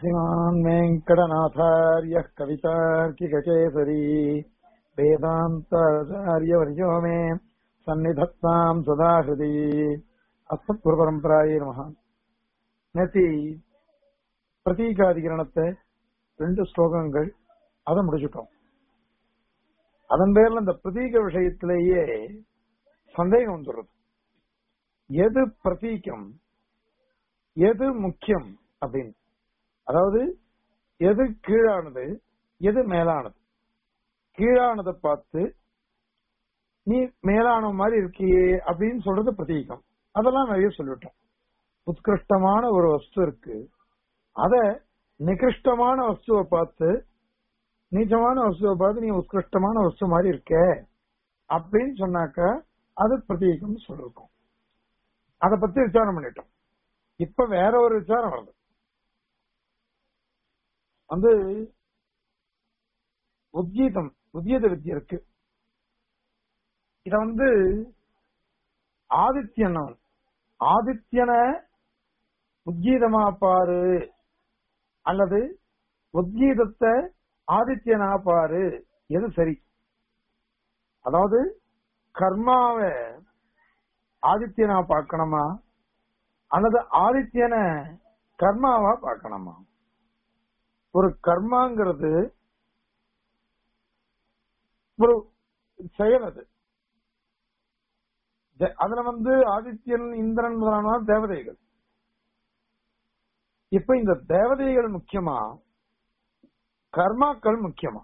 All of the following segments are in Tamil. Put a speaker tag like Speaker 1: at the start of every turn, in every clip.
Speaker 1: श्रीमान् वेङ्कटनाथार्यः कवितार्किककेसरी वेदान्ताचार्यवर्यो मे सन्निधत्ताम् सदा हृदि அஸ்மத்குருபரம்பராயே நமக நேத்தி பிரதீகாதிகரணத்தை ரெண்டு ஸ்லோகங்கள் அதை முடிச்சுட்டோம் அதன் பேர்ல இந்த பிரதீக விஷயத்திலேயே சந்தேகம் வந்துடுறது எது பிரதீகம் எது முக்கியம் அப்படின்னு அதாவது எது கீழானது எது மேலானது கீழானதை பார்த்து நீ மேலான மாதிரி இருக்கியே அப்படின்னு சொல்றது பிரதீகம் அதெல்லாம் நிறைய சொல்லிட்டோம் உத்கிருஷ்டமான ஒரு வஸ்து இருக்கு அத நிகிருஷ்டமான வஸ்துவை பார்த்து நீச்சமான வஸ்துவை பார்த்து நீ உத்கிருஷ்டமான வஸ்து மாதிரி இருக்க அப்படின்னு சொன்னாக்கா அது பிரதீகம் சொல்லிருக்கோம் அத பத்தி விசாரம் பண்ணிட்டோம் இப்ப வேற ஒரு விசாரம் வருது வந்து உத்கீதம் உத்கீத வித்யா இருக்கு இத வந்து ஆதித்யன் அவன் ஆதித்யனை உத்கீதமா பாரு அல்லது உத்கீதத்தை ஆதித்யனா பாரு எது சரி அதாவது கர்மாவை ஆதித்யனா பார்க்கணுமா அல்லது ஆதித்யனை கர்மாவா பார்க்கணுமா ஒரு கர்மாங்கிறது ஒரு செயல் அது அதுல வந்து ஆதித்யன் இந்திரன் முதலான தேவதைகள் இப்ப இந்த தேவதைகள் முக்கியமா கர்மாக்கள் முக்கியமா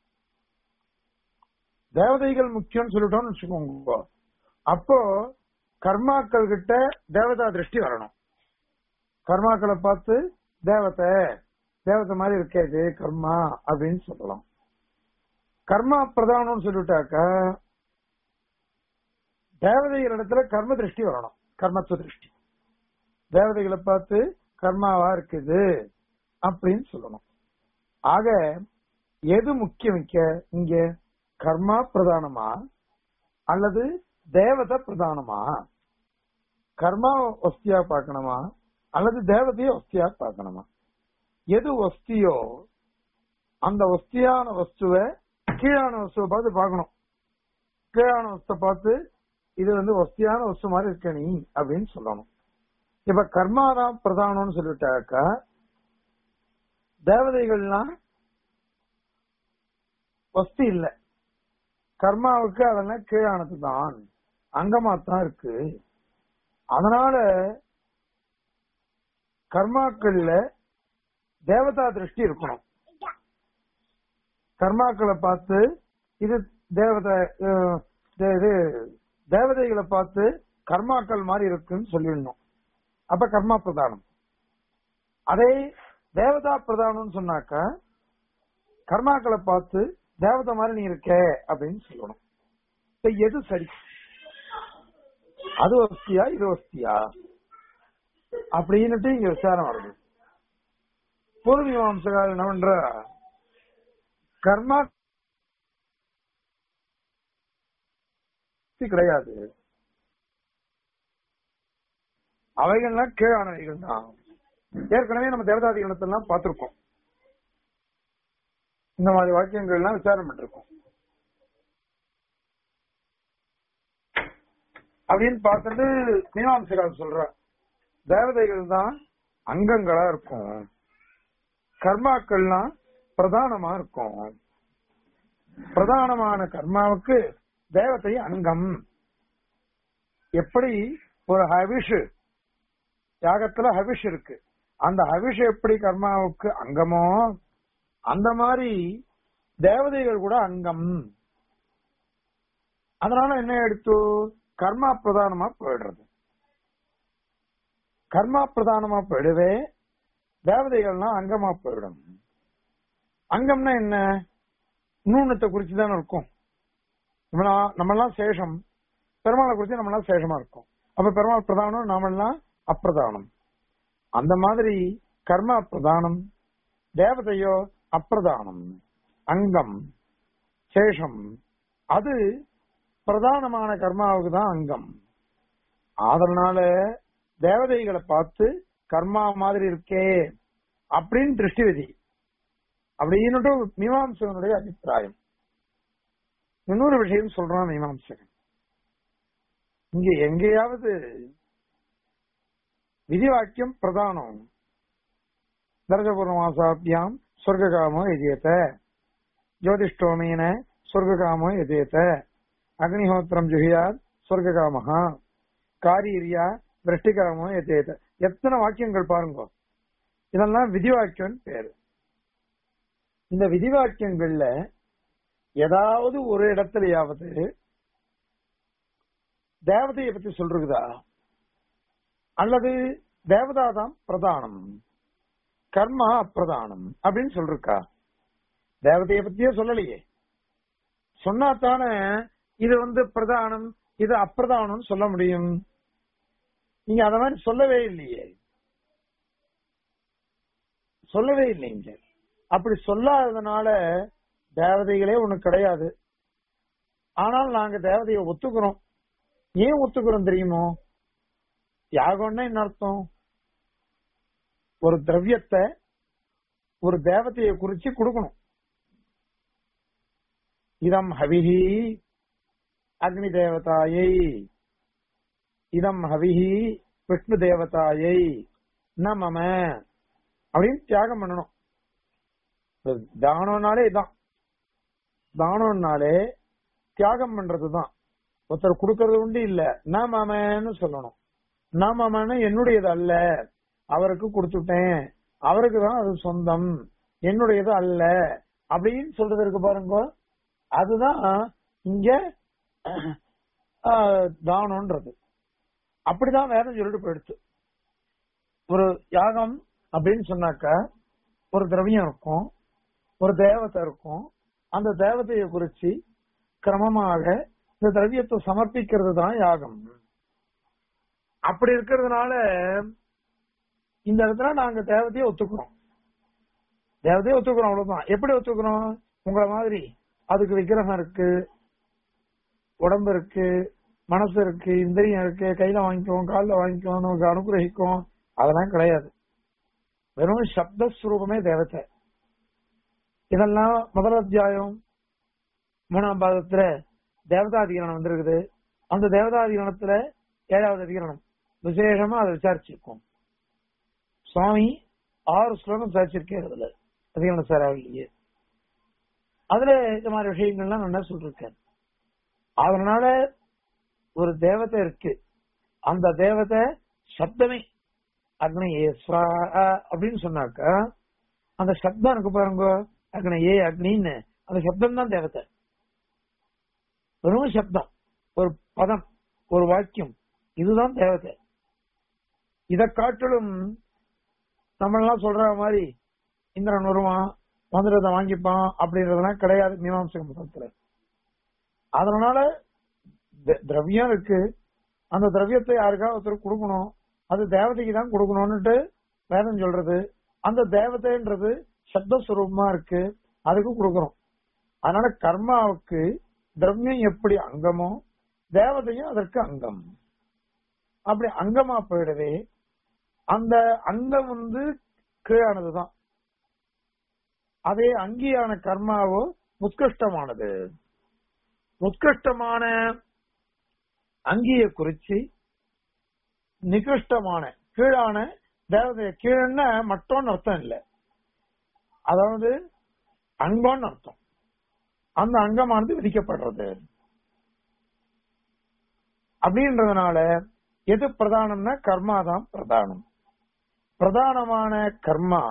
Speaker 1: தேவதைகள் முக்கியம் சொல்லிட்டோம்னு வச்சுக்கோங்க அப்போ கர்மாக்கள் கிட்ட தேவதா திருஷ்டி வரணும் கர்மாக்களை பார்த்து தேவத்தை தேவத்தை மாதிரி இருக்காது கர்மா அப்படின்னு சொல்லலாம் கர்மா பிரதானம்னு சொல்லிட்டாக்கா தேவதைகள் இடத்துல கர்ம திருஷ்டி வரணும் கர்மத்துவ திருஷ்டி தேவதைகளை பார்த்து கர்மாவா இருக்குது அப்படின்னு சொல்லணும் ஆக எது முக்கியம் இங்க கர்மா பிரதானமா அல்லது தேவதை பிரதானமா கர்மா வஸ்தியா பார்க்கணுமா அல்லது தேவதைய வஸ்தியா பார்க்கணுமா எது வஸ்தியோ அந்த வஸ்தியான வஸ்துவை கீழான வஸ்துவை பார்த்து பார்க்கணும் கீழான வஸ்தை பார்த்து இது வந்து வஸ்தியான வஸ்து மாதிரி இருக்க நீ அப்படின்னு சொல்லணும் இப்ப கர்மாதான் பிரதானம்னு சொல்லிட்டாக்கா தேவதைகள்லாம் வஸ்தி இல்ல கர்மாவுக்கு அதெல்லாம் கீழானது தான் அங்கமா தான் இருக்கு அதனால கர்மாக்கள்ல தேவதா திருஷ்டி இருக்கணும் கர்மாக்களை பார்த்து இது தேவதை இது தேவதைகளை பார்த்து கர்மாக்கள் மாதிரி இருக்குன்னு சொல்லிடணும் அப்ப கர்மா பிரதானம் அதே தேவதா பிரதானம்னு சொன்னாக்க கர்மாக்களை பார்த்து தேவதை மாதிரி நீ இருக்க அப்படின்னு சொல்லணும் இப்ப எது சரி அது வஸ்தியா இது வஸ்தியா அப்படின்னுட்டு இங்க விசாரம் வருது பூர்வீமாம்சகால் என்ன பண்ற கர்மா கிடையாது அவைகள்லாம் கீழானவைகள் தான் ஏற்கனவே நம்ம தேவதாதிகளத்தெல்லாம் பார்த்திருக்கோம் இந்த மாதிரி வாக்கியங்கள் எல்லாம் விசாரம் பண்ணிருக்கோம் அப்படின்னு பார்த்துட்டு மீனாம்சகால் சொல்ற தேவதைகள் தான் அங்கங்களா இருக்கும் கர்மாக்கள்லாம் பிரதானமா இருக்கும் பிரதானமான கர்மாவுக்கு தேவதை அங்கம் எப்படி ஒரு ஹவிஷ் யாகத்துல ஹவிஷ் இருக்கு அந்த ஹவிஷ் எப்படி கர்மாவுக்கு அங்கமோ அந்த மாதிரி தேவதைகள் கூட அங்கம் அதனால என்ன எடுத்து கர்மா பிரதானமா போயிடுறது கர்மா பிரதானமா போயிடுவே தேவதைகள்லாம் அங்கமா போயிடும் அங்கம்னா என்ன நூனத்தை குறிச்சுதானே இருக்கும் நம்மெல்லாம் சேஷம் பெருமாளை குறிச்சு நம்ம எல்லாம் சேஷமா இருக்கும் அப்ப பெருமாள் பிரதானம் நாமெல்லாம் அப்பிரதானம் அந்த மாதிரி கர்மா பிரதானம் தேவதையோ அப்பிரதானம் அங்கம் சேஷம் அது பிரதானமான கர்மாவுக்கு தான் அங்கம் அதனால தேவதைகளை பார்த்து கர்மா மாதிரி இருக்கே அப்படின்னு திருஷ்டி விதி அப்படின்னு மீமாம்சகனுடைய அபிப்பிராயம் இன்னொரு விஷயம் சொல்றான் மீமாம்சகன் இங்க எங்கேயாவது விதி வாக்கியம் பிரதானம் தர்ஜபூர்ணமாசாபியாம் சொர்க்ககாமோ எதியத்த ஜோதிஷ்டோமேன சொர்க்ககாமோ எதியத்த அக்னிஹோத்திரம் ஜுகியாத் சொர்க்ககாமஹா காரீரியா விரஷ்டிகாமோ எதியத்த எத்தனை வாக்கியங்கள் பாருங்க இதெல்லாம் விதி வாக்கியம் பேரு இந்த விதி வாக்கியங்கள்ல ஏதாவது ஒரு இடத்துலயாவது தேவதையை பத்தி சொல்றதா அல்லது தேவதா தான் பிரதானம் கர்மா அப்பிரதானம் அப்படின்னு சொல்றா தேவதையை பத்தியே சொல்லலையே சொன்னாத்தானே இது வந்து பிரதானம் இது அப்பிரதானம் சொல்ல முடியும் நீங்க அத மாதிரி சொல்லவே இல்லையே சொல்லவே இல்லைங்க அப்படி சொல்லாததுனால தேவதைகளே ஒண்ணு கிடையாது ஆனால் நாங்க தேவதையை ஒத்துக்கிறோம் ஏன் ஒத்துக்கிறோம் தெரியுமோ யாகம்னா என்ன அர்த்தம் ஒரு திரவியத்தை ஒரு தேவதையை குறிச்சு கொடுக்கணும் இதம் ஹவிஹி அக்னி தேவதாயை இதம் ஹவிஹி விஷ்ணு தேவதாயை ந மம அப்படின்னு தியாகம் பண்ணணும் தானம்னாலே இதான் தானம்னாலே தியாகம் பண்றதுதான் ஒருத்தர் கொடுக்கறது உண்டு இல்ல ந மாமன்னு சொல்லணும் ந மாமன்னு என்னுடையது அல்ல அவருக்கு கொடுத்துட்டேன் அவருக்கு தான் அது சொந்தம் என்னுடையது அல்ல அப்படின்னு சொல்றது இருக்கு பாருங்க அதுதான் இங்க தானம்ன்றது அப்படிதான் வேதம் சொல்லிட்டு போயிடுச்சு ஒரு யாகம் அப்படின்னு சொன்னாக்கா ஒரு திரவியம் இருக்கும் ஒரு தேவதை இருக்கும் அந்த தேவதையை குறிச்சு கிரமமாக இந்த திரவியத்தை சமர்ப்பிக்கிறது தான் யாகம் அப்படி இருக்கிறதுனால இந்த இடத்துல நாங்க தேவதையை ஒத்துக்கிறோம் தேவதையை ஒத்துக்கிறோம் அவ்வளவுதான் எப்படி ஒத்துக்கிறோம் உங்களை மாதிரி அதுக்கு விக்கிரகம் இருக்கு உடம்பு இருக்கு மனசு இருக்கு இந்திரியம் இருக்கு கையில வாங்கிக்குவோம் காலில் வாங்கிக்குவோம் நமக்கு அனுகிரகிக்கும் அதெல்லாம் கிடையாது வெறும் சப்தஸ்வரூபமே தேவத்தை இதெல்லாம் முதல் அத்தியாயம் மூணாம் பாகத்துல தேவதாதிகரணம் வந்திருக்குது அந்த தேவதாதிகரணத்துல ஏழாவது அதிகரணம் விசேஷமா அதை விசாரிச்சிருக்கோம் சுவாமி ஆறு ஸ்லோகம் விசாரிச்சிருக்கேன் அதுல அதிகரணம் சார் இல்லையே அதுல இந்த மாதிரி விஷயங்கள்லாம் நான் சொல்லிருக்கேன் அதனால ஒரு தேவதை இருக்கு அந்த தேவதை சப்தமே அக்னி ஏ அப்படின்னு சொன்னாக்கா அந்த சப்தம் இருக்கு பாருங்க அக்னி ஏ அக்னின்னு அந்த சப்தம் தான் தேவதை வெறும் சப்தம் ஒரு பதம் ஒரு வாக்கியம் இதுதான் தேவதை இதை காட்டிலும் நம்ம எல்லாம் சொல்ற மாதிரி இந்திரன் வருவான் மந்திரத்தை வாங்கிப்பான் அப்படின்றதெல்லாம் கிடையாது மீமாம்சக மதத்துல அதனால திரவியம் இருக்கு அந்த திரவியத்தை யாருக்காவது ஒருத்தர் கொடுக்கணும் அது தேவதைக்கு தான் கொடுக்கணும்னுட்டு வேதம் சொல்றது அந்த தேவதைன்றது சப்தஸ்வரூபமா இருக்கு அதுக்கு கொடுக்கறோம் அதனால கர்மாவுக்கு திரவியம் எப்படி அங்கமோ தேவதையும் அதற்கு அங்கம் அப்படி அங்கமா போயிடவே அந்த அங்கம் வந்து கீழானதுதான் அதே அங்கியான கர்மாவோ உத்கிருஷ்டமானது உத்கிருஷ்டமான அங்கிய குறிச்சு நிகிருஷ்டமான கீழான தேவதை கீழன்னா மட்டோன்னு அர்த்தம் இல்ல அதாவது அங்கம்னு அர்த்தம் அந்த அங்கமானது விதிக்கப்படுறது அப்படின்றதுனால எது பிரதானம்னா கர்மா தான் பிரதானம் பிரதானமான கர்மா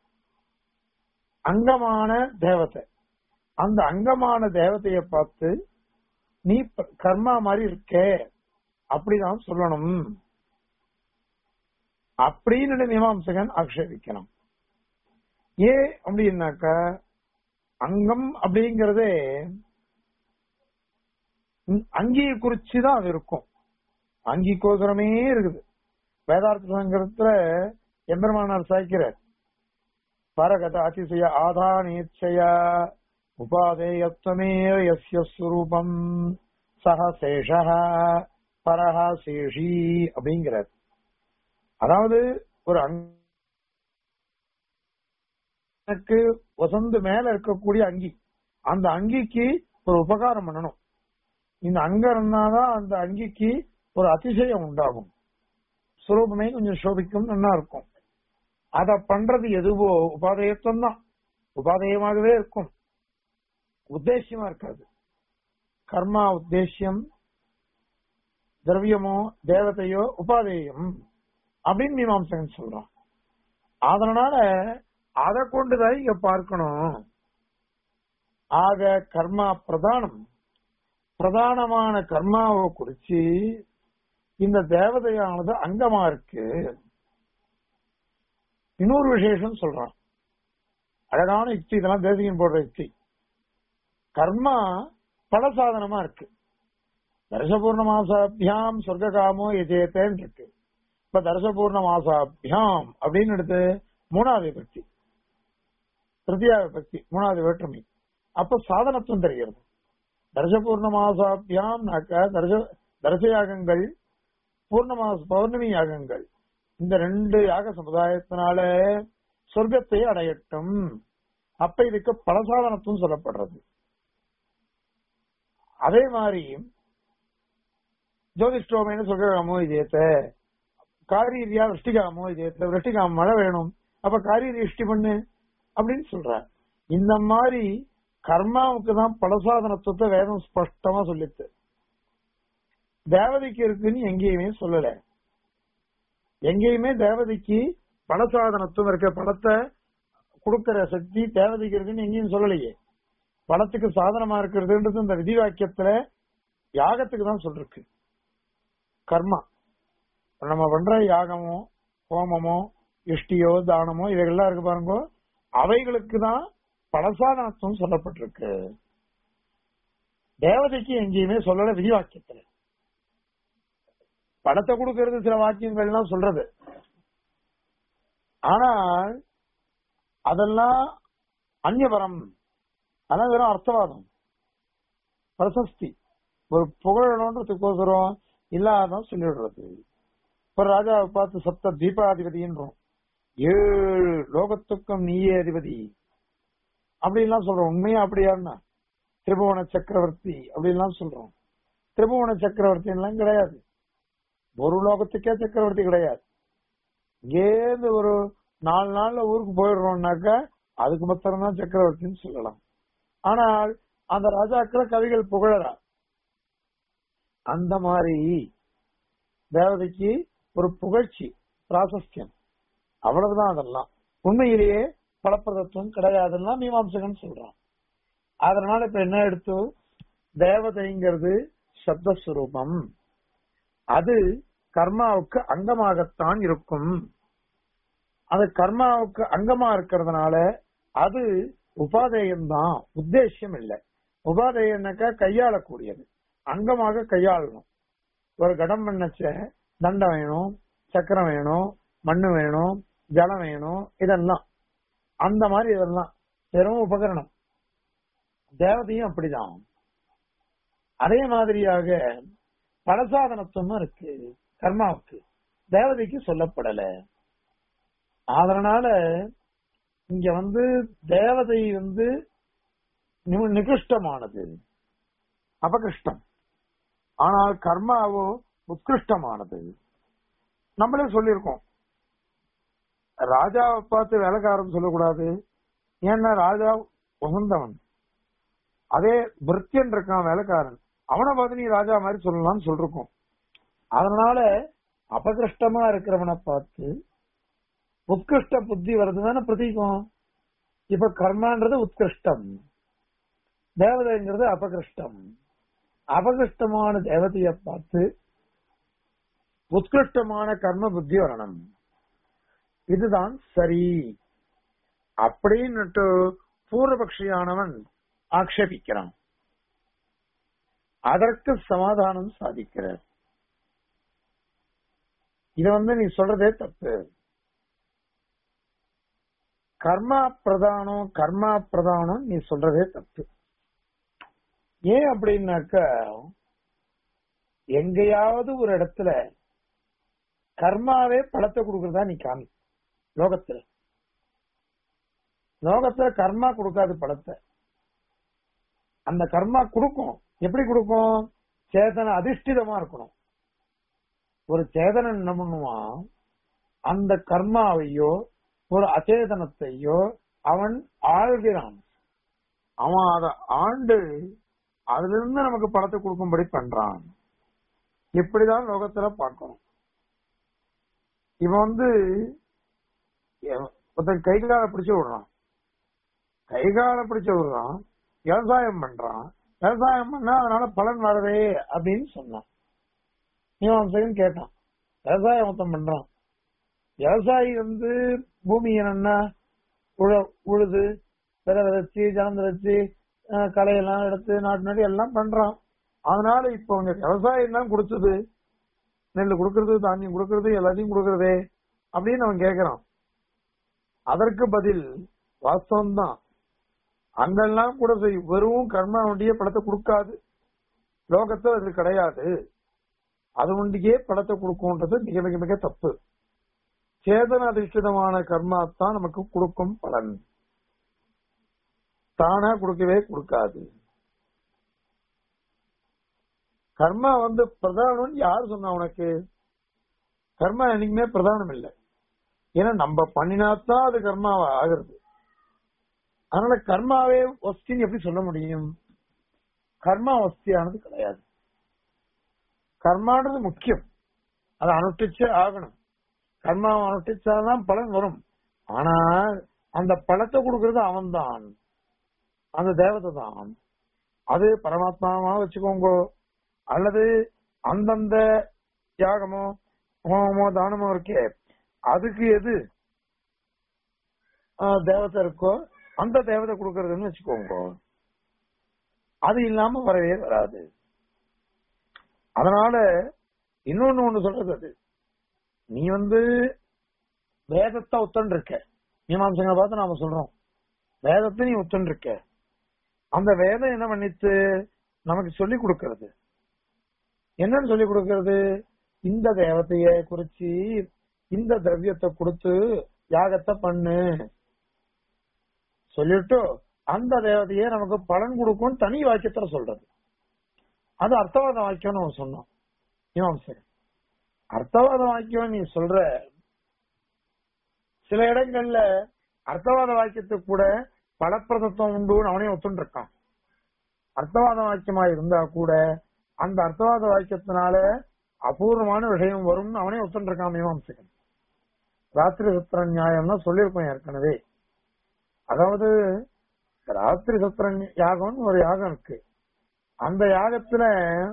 Speaker 1: அங்கமான தேவதை அந்த அங்கமான தேவதைய பார்த்து நீ கர்மா மாதிரி இருக்கே அப்படிதான் சொல்லணும் அப்படின்னு மீமாம்சகன் ஆக்ஷேபிக்கணும் ஏ அப்படின்னாக்கா அங்கம் அப்படிங்கறதே அங்கியை குறிச்சுதான் அது இருக்கும் அங்கிக்கோசரமே இருக்குது வேதார்த்த சங்கரத்துல எம்பெருமானார் சாய்க்கிறார் பரகத அதிசய ஆதானேச்சய உபாதேயத்வமேவ யஸ்ய ஸ்வரூபம் சக சேஷ பரஹ சேஷி அப்படிங்கிறார் அதாவது ஒரு எனக்கு வசந்து மேல இருக்கக்கூடிய அங்கி அந்த அங்கிக்கு ஒரு உபகாரம் பண்ணணும் இந்த அங்க இருந்தாதான் அந்த அங்கிக்கு ஒரு அதிசயம் உண்டாகும் சுரூபமே கொஞ்சம் சோபிக்கும் நல்லா இருக்கும் அத பண்றது எதுவோ உபாதேயத்துவம் தான் உபாதேயமாகவே இருக்கும் உத்தேசியமா இருக்காது கர்மா உத்தேசியம் திரவியமோ தேவதையோ உபாதேயம் அப்படின்னு மீமாம்சகன் சொல்றான் அதனால அதை கொண்டுதான் இங்க பார்க்கணும் ஆக கர்மா பிரதானம் பிரதானமான கர்மாவை குறிச்சு இந்த தேவதையானது அங்கமா இருக்கு இன்னொரு விசேஷம் சொல்றான் அழகான யுக்தி இதெல்லாம் தேசிகன் போடுற யுக்தி கர்மா பல சாதனமா இருக்கு தர்சபூர்ண மாசாபியாம் சொர்க்ககாமோ எஜேத்தேன்னு இருக்கு இப்ப தர்சபூர்ண மாசாபியாம் அப்படின்னு எடுத்து மூணாவது விபக்தி திருத்தியா விபக்தி மூணாவது வேற்றுமை அப்ப சாதனத்துவம் தெரிகிறது தர்சபூர்ண மாசாபியாம் தர்ச தர்ச யாகங்கள் பூர்ணமாச பௌர்ணமி யாகங்கள் இந்த ரெண்டு யாக சமுதாயத்தினால சொர்க்கத்தை அடையட்டும் அப்ப இதுக்கு பலசாதனத்துவம் சொல்லப்படுறது அதே மாதிரி ஜோதிஷ்டோமேனு சொர்க்ககாமோ இதேத்த காரீரியா விஷ்டிகாமோ இதேத்த விஷ்டிகாம மழை வேணும் அப்ப காரீரி இஷ்டி பண்ணு அப்படின்னு சொல்ற இந்த மாதிரி கர்மாவுக்கு தான் பலசாதனத்துவத்தை வேதம் ஸ்பஷ்டமா சொல்லித்து தேவதைக்கு இருக்குன்னு எங்கேயுமே சொல்லல எங்கேயுமே தேவதைக்கு பலசாதனத்துவம் இருக்க படத்தை கொடுக்கிற சக்தி தேவதைக்கு இருக்குன்னு எங்கேயும் சொல்லலையே பணத்துக்கு சாதனமா இருக்கிறதுன்றது இந்த விதி வாக்கியத்துல யாகத்துக்கு தான் சொல்லிருக்கு கர்மா நம்ம பண்ற யாகமோ ஹோமமோ இஷ்டியோ தானமோ இவைகள்லாம் இருக்கு பாருங்க அவைகளுக்கு தான் பலசாதனத்துவம் சொல்லப்பட்டிருக்கு தேவதைக்கு எங்கேயுமே சொல்லல விதி வாக்கியத்துல பணத்தை கொடுக்கறது சில வாக்கியங்கள்லாம் சொல்றது ஆனால் அதெல்லாம் அந்நியபரம் அதான் வெறும் அர்த்தவாதம் பிரசஸ்தி ஒரு புகழணுன்றதுக்கோசரம் இல்லாதான் சொல்லிடுறது இப்ப ராஜாவை பார்த்து சப்த தீபாதிபதின்றோம் ஏழு லோகத்துக்கும் நீயே அதிபதி அப்படின்லாம் சொல்றோம் உண்மையா அப்படியான்னா திரிபுவன சக்கரவர்த்தி அப்படின்லாம் சொல்றோம் திரிபுவன சக்கரவர்த்தி எல்லாம் கிடையாது ஒரு லோகத்துக்கே சக்கரவர்த்தி கிடையாது இங்கேருந்து ஒரு நாலு நாள்ல ஊருக்கு போயிடுறோம்னாக்கா அதுக்கு மாத்திரம் தான் சக்கரவர்த்தின்னு சொல்லலாம் ஆனால் அந்த ராஜாக்களை கவிகள் புகழறா அந்த மாதிரி தேவதைக்கு ஒரு புகழ்ச்சி பிராசஸ்தியம் அவ்வளவுதான் அதெல்லாம் உண்மையிலேயே பலப்பிரதத்துவம் கிடையாதுன்னா மீமாம்சகன் சொல்றான் அதனால இப்ப என்ன எடுத்து தேவதைங்கிறது சப்தஸ்வரூபம் அது கர்மாவுக்கு அங்கமாகத்தான் இருக்கும் அது கர்மாவுக்கு அங்கமா இருக்கிறதுனால அது உபாதேயம் தான் உத்தேசியம் இல்லை உபாதேயம்னாக்கா கையாளக்கூடியது அங்கமாக கையாளணும் ஒரு கடம் பண்ணச்ச தண்டம் வேணும் சக்கரம் வேணும் மண்ணு வேணும் ஜலம் வேணும் இதெல்லாம் அந்த மாதிரி இதெல்லாம் வெறும் உபகரணம் தேவதையும் அப்படிதான் அதே மாதிரியாக பலசாதனத்துவமும் இருக்கு கர்மாவுக்கு தேவதைக்கு சொல்லப்படல அதனால இங்க வந்து தேவதை வந்து நி- நிகிருஷ்டமானது அபகிருஷ்டம் ஆனால் கர்மாவோ உத்கிருஷ்டமானது நம்மளே சொல்லியிருக்கோம் ராஜாவை பார்த்து வேலைக்காரன் சொல்லக்கூடாது ஏன்னா ராஜா உகந்தவன் அதே பிருத்தியன் இருக்கான் வேலைக்காரன் அவனை பார்த்து நீ ராஜா மாதிரி சொல்லலாம்னு சொல்லிருக்கோம் அதனால அபகிருஷ்டமா இருக்கிறவனை பார்த்து உத்கிருஷ்ட புத்தி வருதுதானே பிரதீகம் இப்ப கர்மான்றது உத்கிருஷ்டம் தேவதைங்கிறது அபகிருஷ்டம் அபகிருஷ்டமான தேவதைய பார்த்து உத்கிருஷ்டமான கர்ம புத்தி வரணும் இதுதான் சரி அப்படின்னுட்டு பூர்வபக்ஷியானவன் ஆக்ஷேபிக்கிறான் அதற்கு சமாதானம் சாதிக்கிறார் இத வந்து நீ சொல்றதே தப்பு கர்மா பிரதானம் கர்மா பிரதானம் நீ சொல்றதே தப்பு ஏன் அப்படின்னாக்க எங்கேயாவது ஒரு இடத்துல கர்மாவே பழத்தை கொடுக்கறதா நீ காமி லோகத்துல லோகத்துல கர்மா கொடுக்காது பலத்தை அந்த கர்மா கொடுக்கும் எப்படி கொடுக்கும் சேதன அதிஷ்டிதமா இருக்கணும் ஒரு சேதனன் என்ன பண்ணுவான் அந்த கர்மாவையோ ஒரு அச்சேதனத்தையோ அவன் ஆள்கிறான் அவன் அதை ஆண்டு அதுல இருந்து நமக்கு படத்தை கொடுக்கும்படி பண்றான் இப்படிதான் லோகத்துல பார்க்கணும் இவன் வந்து எவ- ஒருத்தன் கை கால பிடிச்சு விடுறான் கை கால பிடிச்சு விடுறான் விவசாயம் பண்றான் விவசாயம் பண்ணா அதனால பலன் வரதே அப்படின்னு சொன்னான் இவன் செகண்ட் கேட்டான் விவசாயம் மொத்தம் பண்றான் விவசாயி வந்து பூமி என்னன்னா உழ- உழுது விதை விதைச்சு ஜனம் விதைச்சு அஹ், களையெல்லாம் எடுத்து நாட்டு நடி எல்லாம் பண்றான் அதனால இப்ப அவங்க விவசாயம் தான் கொடுத்தது நெல் கொடுக்கறது தானியம் கொடுக்கறது எல்லாத்தையும் கொடுக்கறதே அப்படின்னு அவன் கேக்குறான் அதற்கு பதில் வாஸ்தவம் தான் அங்கெல்லாம் கூட செய் வெறும் கர்மாவுடைய படத்தை கொடுக்காது லோகத்துல அது கிடையாது அது ஒண்டியே படத்தை கொடுக்கும்ன்றது மிக மிக மிக தப்பு சேதன அதிஷ்டிதமான கர்மா தான் நமக்கு கொடுக்கும் பலன் தானா கொடுக்கவே கொடுக்காது கர்மா வந்து பிரதானம் யார் சொன்னா உனக்கு கர்மா என்னைக்குமே பிரதானம் இல்லை ஏன்னா நம்ம பண்ணினாத்தான் அது கர்மாவா ஆகிறது அதனால கர்மாவே வஸ்தின்னு எப்படி சொல்ல முடியும் கர்மா வஸ்தியானது கிடையாது கர்மான்றது முக்கியம் அதை அனுஷ்டிச்சே ஆகணும் கர்மாவை அனுஷ்டிச்சாதான் பலன் வரும் ஆனா அந்த பழத்தை கொடுக்கறது அவன்தான் அந்த தேவதை தான் அது பரமாத்மாவா வச்சுக்கோங்க அல்லது அந்தந்த தியாகமோ ஹோமமோ தானமோ இருக்கே அதுக்கு எது ஆஹ், தேவதை இருக்கோ அந்த தேவதை கொடுக்கறதுன்னு வச்சுக்கோங்க அது இல்லாம வரவே வராது அதனால இன்னொன்னு ஒண்ணு சொல்றது அது நீ வந்து வேதத்தை ஒத்தன் இருக்க மீமாம்சங்களை பார்த்து நாம சொல்றோம் வேதத்தை நீ ஒத்தன் இருக்க அந்த வேதம் என்ன பண்ணித்து நமக்கு சொல்லி கொடுக்கறது என்னன்னு சொல்லி கொடுக்கறது இந்த தேவதைய குறிச்சு இந்த திரவியத்தை கொடுத்து யாகத்தை பண்ணு சொல்லிட்டு அந்த தேவதையே நமக்கு பலன் கொடுக்கும் தனி வாக்கியத்துல சொல்றது அது அர்த்தவாத வாக்கியம்னு அவன் சொன்னான் மீமாம்சகன் அர்த்தவாத வாக்கியம் நீ சொல்ற சில இடங்கள்ல அர்த்தவாத வாக்கியத்துக்கு கூட பலப்பிரதத்துவம் உண்டுன்னு அவனே ஒத்துன்னு இருக்கான் அர்த்தவாத வாக்கியமா இருந்தா கூட அந்த அர்த்தவாத வாக்கியத்தினால அபூர்வமான விஷயம் வரும்னு அவனே ஒத்துன்னு இருக்கான் மீமாம்சகன் ராத்திரி சத்திர நியாயம்னா சொல்லியிருப்பேன் ஏற்கனவே அதாவது ராத்திரி சத்திர யாகம்னு ஒரு யாகம் இருக்கு அந்த யாகத்துல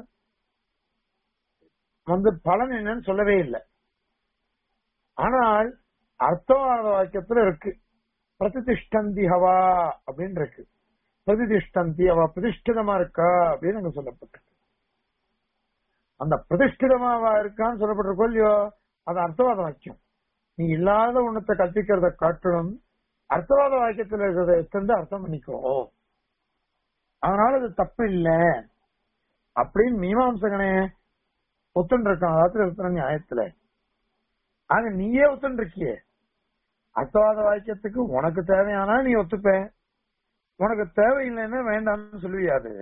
Speaker 1: வந்து பலன் என்னன்னு சொல்லவே இல்லை ஆனால் அர்த்தவாத வாக்கியத்துல இருக்கு பிரதிஷ்டந்தி ஹவா அப்படின்னு இருக்கு பிரதிஷ்டந்தி அவ பிரதிஷ்டிதமா இருக்கா அப்படின்னு அங்க சொல்லப்பட்டிருக்கு அந்த பிரதிஷ்டிதமாவா இருக்கான்னு சொல்லப்பட்டிருக்கோ இல்லையோ அது அர்த்தவாத வாக்கியம் நீ இல்லாத ஒண்ணத்தை கற்பிக்கிறத காட்டிலும் அர்த்தவாத வாக்கியத்துல இருக்கிறத எடுத்து அர்த்தம் பண்ணிக்கோ அதனால அது தப்பு இல்ல அப்படின்னு மீமாம்சகனே ஒத்துன்னு இருக்கான் ராத்திரி ஒத்துன நியாயத்துல ஆக நீயே ஒத்துன்னு இருக்கியே அர்த்தவாத வாக்கியத்துக்கு உனக்கு தேவையானா நீ ஒத்துப்ப உனக்கு தேவையில்லைன்னா வேண்டாம்னு சொல்லுவியாது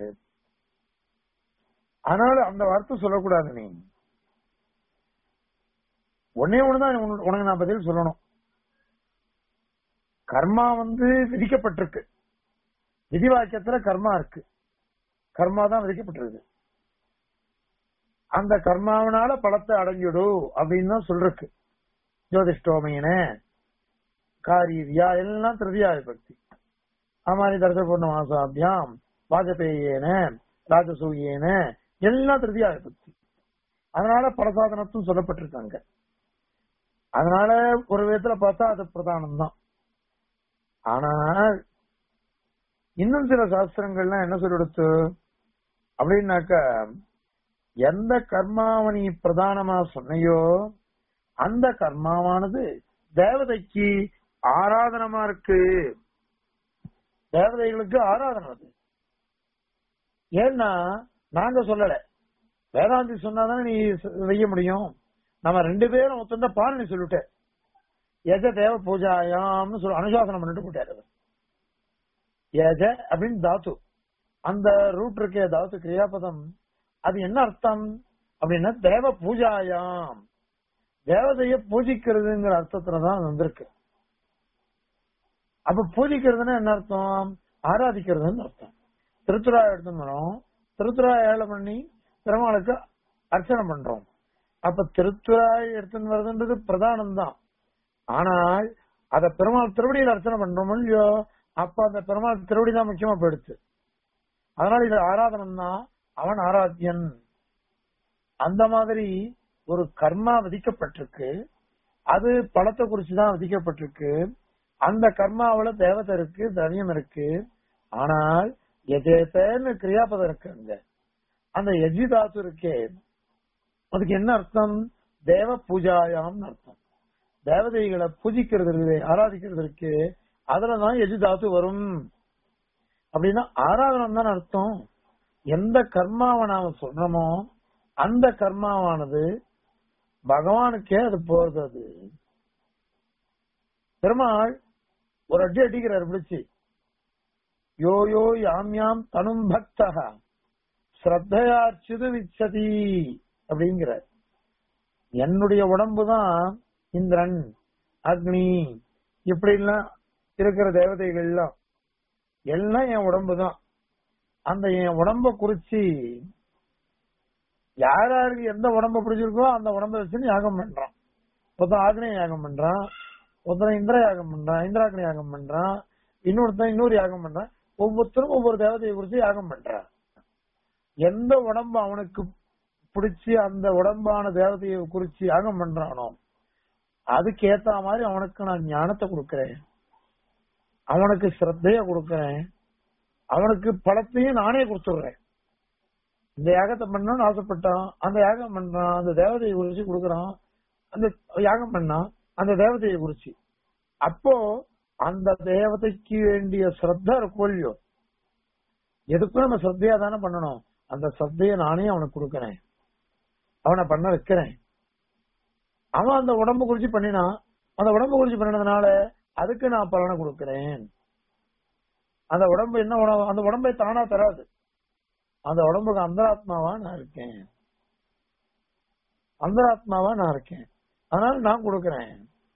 Speaker 1: அதனால அந்த வார்த்தை சொல்லக்கூடாது நீ ஒன்னே ஒண்ணுதான் உனக்கு உனக்கு நான் பதில் சொல்லணும் கர்மா வந்து விதிக்கப்பட்டிருக்கு விதி வாக்கியத்துல கர்மா இருக்கு கர்மா தான் விதிக்கப்பட்டிருக்கு அந்த கர்மாவனால பலத்தை அடங்கிடு அப்படின்னு தான் சொல்றக்கு ஜோதிஷ்டோமையின காரீரியா எல்லாம் திருதியா விபக்தி அமாரி தர்ச பூர்ணமாசாபியாம் வாஜபேயேன ராஜசூயேன எல்லாம் திருதியா விபக்தி அதனால பலசாதனத்தும் சொல்லப்பட்டிருக்காங்க அதனால ஒரு விதத்துல பார்த்தா அது பிரதானம் தான் ஆனால் இன்னும் சில சாஸ்திரங்கள்லாம் என்ன சொல்லிடுத்து அப்படின்னாக்கா எந்த கர்மாவணி பிரதானமா சொன்னையோ அந்த கர்மாவானது தேவதைக்கு ஆராதனமா இருக்கு தேவதைகளுக்கு ஆராதனை அது ஏன்னா நாங்க சொல்லல வேதாந்தி சொன்னாதானே நீ செய்ய முடியும் நம்ம ரெண்டு பேரும் ஒத்தந்த பாரு நீ சொல்லிட்ட எஜ தேவ பூஜாயாம்னு சொல்லி அனுசாசனம் பண்ணிட்டு போட்டாரு அவர். ஏஜ அப்படின்னு தாத்து அந்த ரூட் இருக்கே தாத்து கிரியாபதம் அது என்ன அர்த்தம் அப்படின்னா தேவ பூஜாயாம் தேவதைய பூஜிக்கிறதுங்கிற அர்த்தத்துலதான் அது வந்திருக்கு அப்ப பூஜிக்கிறதுன்னா என்ன அர்த்தம் ஆராதிக்கிறதுன்னு அர்த்தம் திருத்துறாய் எடுத்துக்கணும் திருத்துறாய் ஏழை பண்ணி பெருமாளுக்கு அர்ச்சனை பண்றோம் அப்ப திருத்துறாய் எடுத்துன்னு வருதுன்றது பிரதானம் தான் ஆனால் அத பெருமாள் திருவடியில் அர்ச்சனை பண்றோம் இல்லையோ அப்ப அந்த பெருமாள் திருவடி தான் முக்கியமா போயிடுச்சு அதனால இது ஆராதனம் தான் அவன் ஆராத்தியன் அந்த மாதிரி ஒரு கர்மா விதிக்கப்பட்டிருக்கு அது பழத்தை குறிச்சுதான் விதிக்கப்பட்டிருக்கு அந்த கர்மாவுல தேவதை இருக்கு திரவியம் இருக்கு ஆனால் எஜேத்தன்னு கிரியாபதம் இருக்கு அங்க அந்த எஜிதாத்து இருக்கே அதுக்கு என்ன அர்த்தம் தேவ பூஜாயாம்னு அர்த்தம் தேவதைகளை பூஜிக்கிறது இருக்குது ஆராதிக்கிறது இருக்கு அதுலதான் எஜிதாத்து வரும் அப்படின்னா ஆராதனம் தான் அர்த்தம் எந்த கர்மாவை நாம சொல்றோமோ அந்த கர்மாவானது பகவானுக்கே அது போறது அது பெருமாள் ஒரு அடி அடிக்கிறார் பிடிச்சு யோ யோ யாம் யாம் தனும் பக்தா ஸ்ரத்தையார்ச்சிது விச்சதி அப்படிங்கிறார் என்னுடைய உடம்பு தான் இந்திரன் அக்னி இப்படி எல்லாம் இருக்கிற தேவதைகள் எல்லாம் எல்லாம் என் உடம்பு தான் அந்த என் உடம்ப குறிச்சு யார் யாருக்கு எந்த உடம்ப பிடிச்சிருக்கோ அந்த உடம்ப வச்சுன்னு யாகம் பண்றான் ஒருத்தன் ஆக்னேய யாகம் பண்றான் ஒருத்தன் இந்திர யாகம் பண்றான் இந்திராக்னி யாகம் பண்றான் இன்னொருத்தன் இன்னொரு யாகம் பண்றான் ஒவ்வொருத்தரும் ஒவ்வொரு தேவதையை குறிச்சு யாகம் பண்றான் எந்த உடம்பு அவனுக்கு பிடிச்சி அந்த உடம்பான தேவதையை குறிச்சு யாகம் பண்றானோ அதுக்கு ஏத்த மாதிரி அவனுக்கு நான் ஞானத்தை கொடுக்கறேன் அவனுக்கு ஸ்ரத்தைய கொடுக்கறேன் அவனுக்கு பழத்தையும் நானே கொடுத்துடுறேன் இந்த யாகத்தை பண்ணணும்னு ஆசைப்பட்டான் அந்த யாகம் பண்றான் அந்த தேவதையை குறிச்சு கொடுக்கறான் அந்த யாகம் பண்ணான் அந்த தேவதையை குறிச்சு அப்போ அந்த தேவதைக்கு வேண்டிய ஸ்ரத்த இருக்கும் இல்லையோ எதுக்கும் நம்ம ஸ்ரத்தையா தானே பண்ணணும் அந்த ஸ்ரத்தைய நானே அவனுக்கு கொடுக்கறேன் அவனை பண்ண வைக்கிறேன் அவன் அந்த உடம்பு குறிச்சு பண்ணினான் அந்த உடம்பு குறிச்சு பண்ணினதுனால அதுக்கு நான் பலனை கொடுக்கிறேன் அந்த உடம்பு என்ன உணவு அந்த உடம்பை தானா தராது அந்த உடம்புக்கு அந்தராத்மாவா நான் இருக்கேன் அந்தராத்மாவா நான் இருக்கேன் அதனால நான் கொடுக்கிறேன்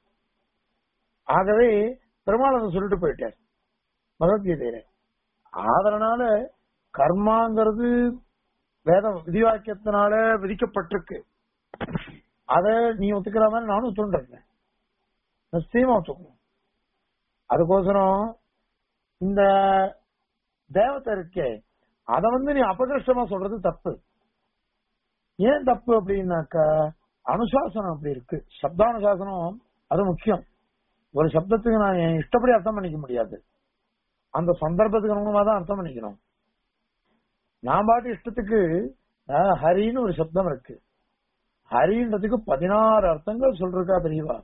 Speaker 1: ஆகவே பெருமாள் அதை சொல்லிட்டு போயிட்டார் பகவத்கீதையில அதனால கர்மாங்கிறது வேத விதிவாக்கியத்தினால விதிக்கப்பட்டிருக்கு அத நீ ஒத்துக்கிற மாதிரி நானும் ஒத்துன்றேன் நிச்சயமா ஒத்துக்கணும் அதுக்கோசரம் இந்த தேவத்தை இருக்கே அத வந்து நீ அபகிருஷ்டமா சொல்றது தப்பு ஏன் தப்பு அப்படின்னாக்கா அனுசாசனம் அப்படி இருக்கு சப்தானுசாசனம் அது முக்கியம் ஒரு சப்தத்துக்கு நான் என் இஷ்டப்படி அர்த்தம் பண்ணிக்க முடியாது அந்த சந்தர்ப்பத்துக்கு அனுகுணமா தான் அர்த்தம் பண்ணிக்கணும் நான் பாட்டு இஷ்டத்துக்கு அஹ், ஹரின்னு ஒரு சப்தம் இருக்கு ஹரின்றதுக்கு பதினாறு அர்த்தங்கள் சொல்றா பெரியவா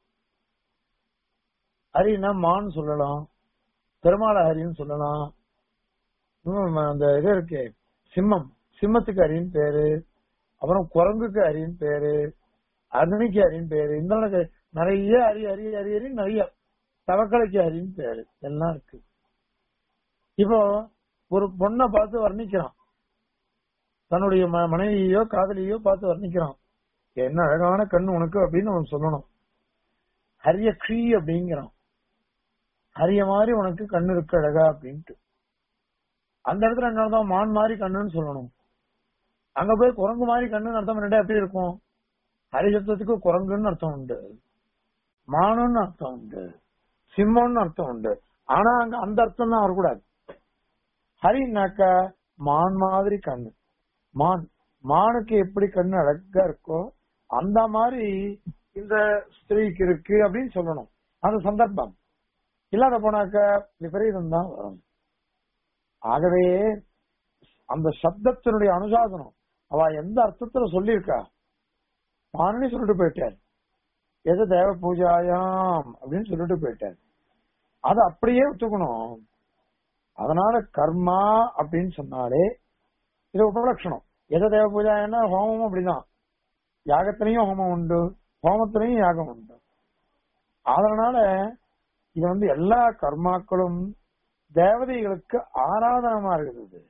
Speaker 1: ஹரின்னா மான் சொல்லலாம் பெருமாள் ஹரின்னு சொல்லலாம் இன்னும் அந்த இது இருக்கு சிம்மம் சிம்மத்துக்கு ஹரின்னு பேரு அப்புறம் குரங்குக்கு ஹரின்னு பேரு அக்னிக்கு ஹரின்னு பேரு இந்திரனுக்கு நிறைய ஹரி ஹரி ஹரி ஹரி நிறைய தவக்கலைக்கு ஹரின்னு பேரு எல்லாம் இருக்கு இப்போ ஒரு பொண்ணை பார்த்து வர்ணிக்கிறான் தன்னுடைய ம- மனைவியோ காதலியோ பார்த்து வர்ணிக்கிறான் என்ன அழகான கண்ணு உனக்கு அப்படின்னு அவன் சொல்லணும் ஹரிய க்ஷீ அப்படிங்கிறான் ஹரிய மாதிரி உனக்கு கண்ணு இருக்கு அழகா அப்படின்ட்டு அந்த இடத்துல என்னதான் மான் மாதிரி கண்ணுன்னு சொல்லணும் அங்க போய் குரங்கு மாதிரி கண்ணுன்னு அர்த்தம் பண்ணிட்டா எப்படி இருக்கும் ஹரி சப்தத்துக்கு குரங்குன்னு அர்த்தம் உண்டு மானுன்னு அர்த்தம் உண்டு சிம்மம்னு அர்த்தம் உண்டு ஆனா அங்க அந்த அர்த்தம் தான் வரக்கூடாது ஹரினாக்கா மான் மாதிரி கண்ணு மான் மானுக்கு எப்படி கண்ணு அழகா இருக்கோ அந்த மாதிரி இந்த ஸ்திரீக்கு இருக்கு அப்படின்னு சொல்லணும் அந்த சந்தர்ப்பம் இல்லாத போனாக்க விபரீதம் தான் வரும் ஆகவே அந்த சப்தத்தினுடைய அனுசாசனம் அவ எந்த அர்த்தத்துல சொல்லியிருக்கா மானனே சொல்லிட்டு போயிட்டார் எது தேவ பூஜாயாம் அப்படின்னு சொல்லிட்டு போயிட்டார் அது அப்படியே ஒத்துக்கணும் அதனால கர்மா அப்படின்னு சொன்னாலே இது உபலட்சணம் எத தேவ பூஜாயன்னா ஹோமம் அப்படிதான் யாகத்திலையும் ஹோமம் உண்டு ஹோமத்திலையும் யாகம் உண்டு அதனால இது வந்து எல்லா கர்மாக்களும் தேவதைகளுக்கு ஆராதனமா இருக்குது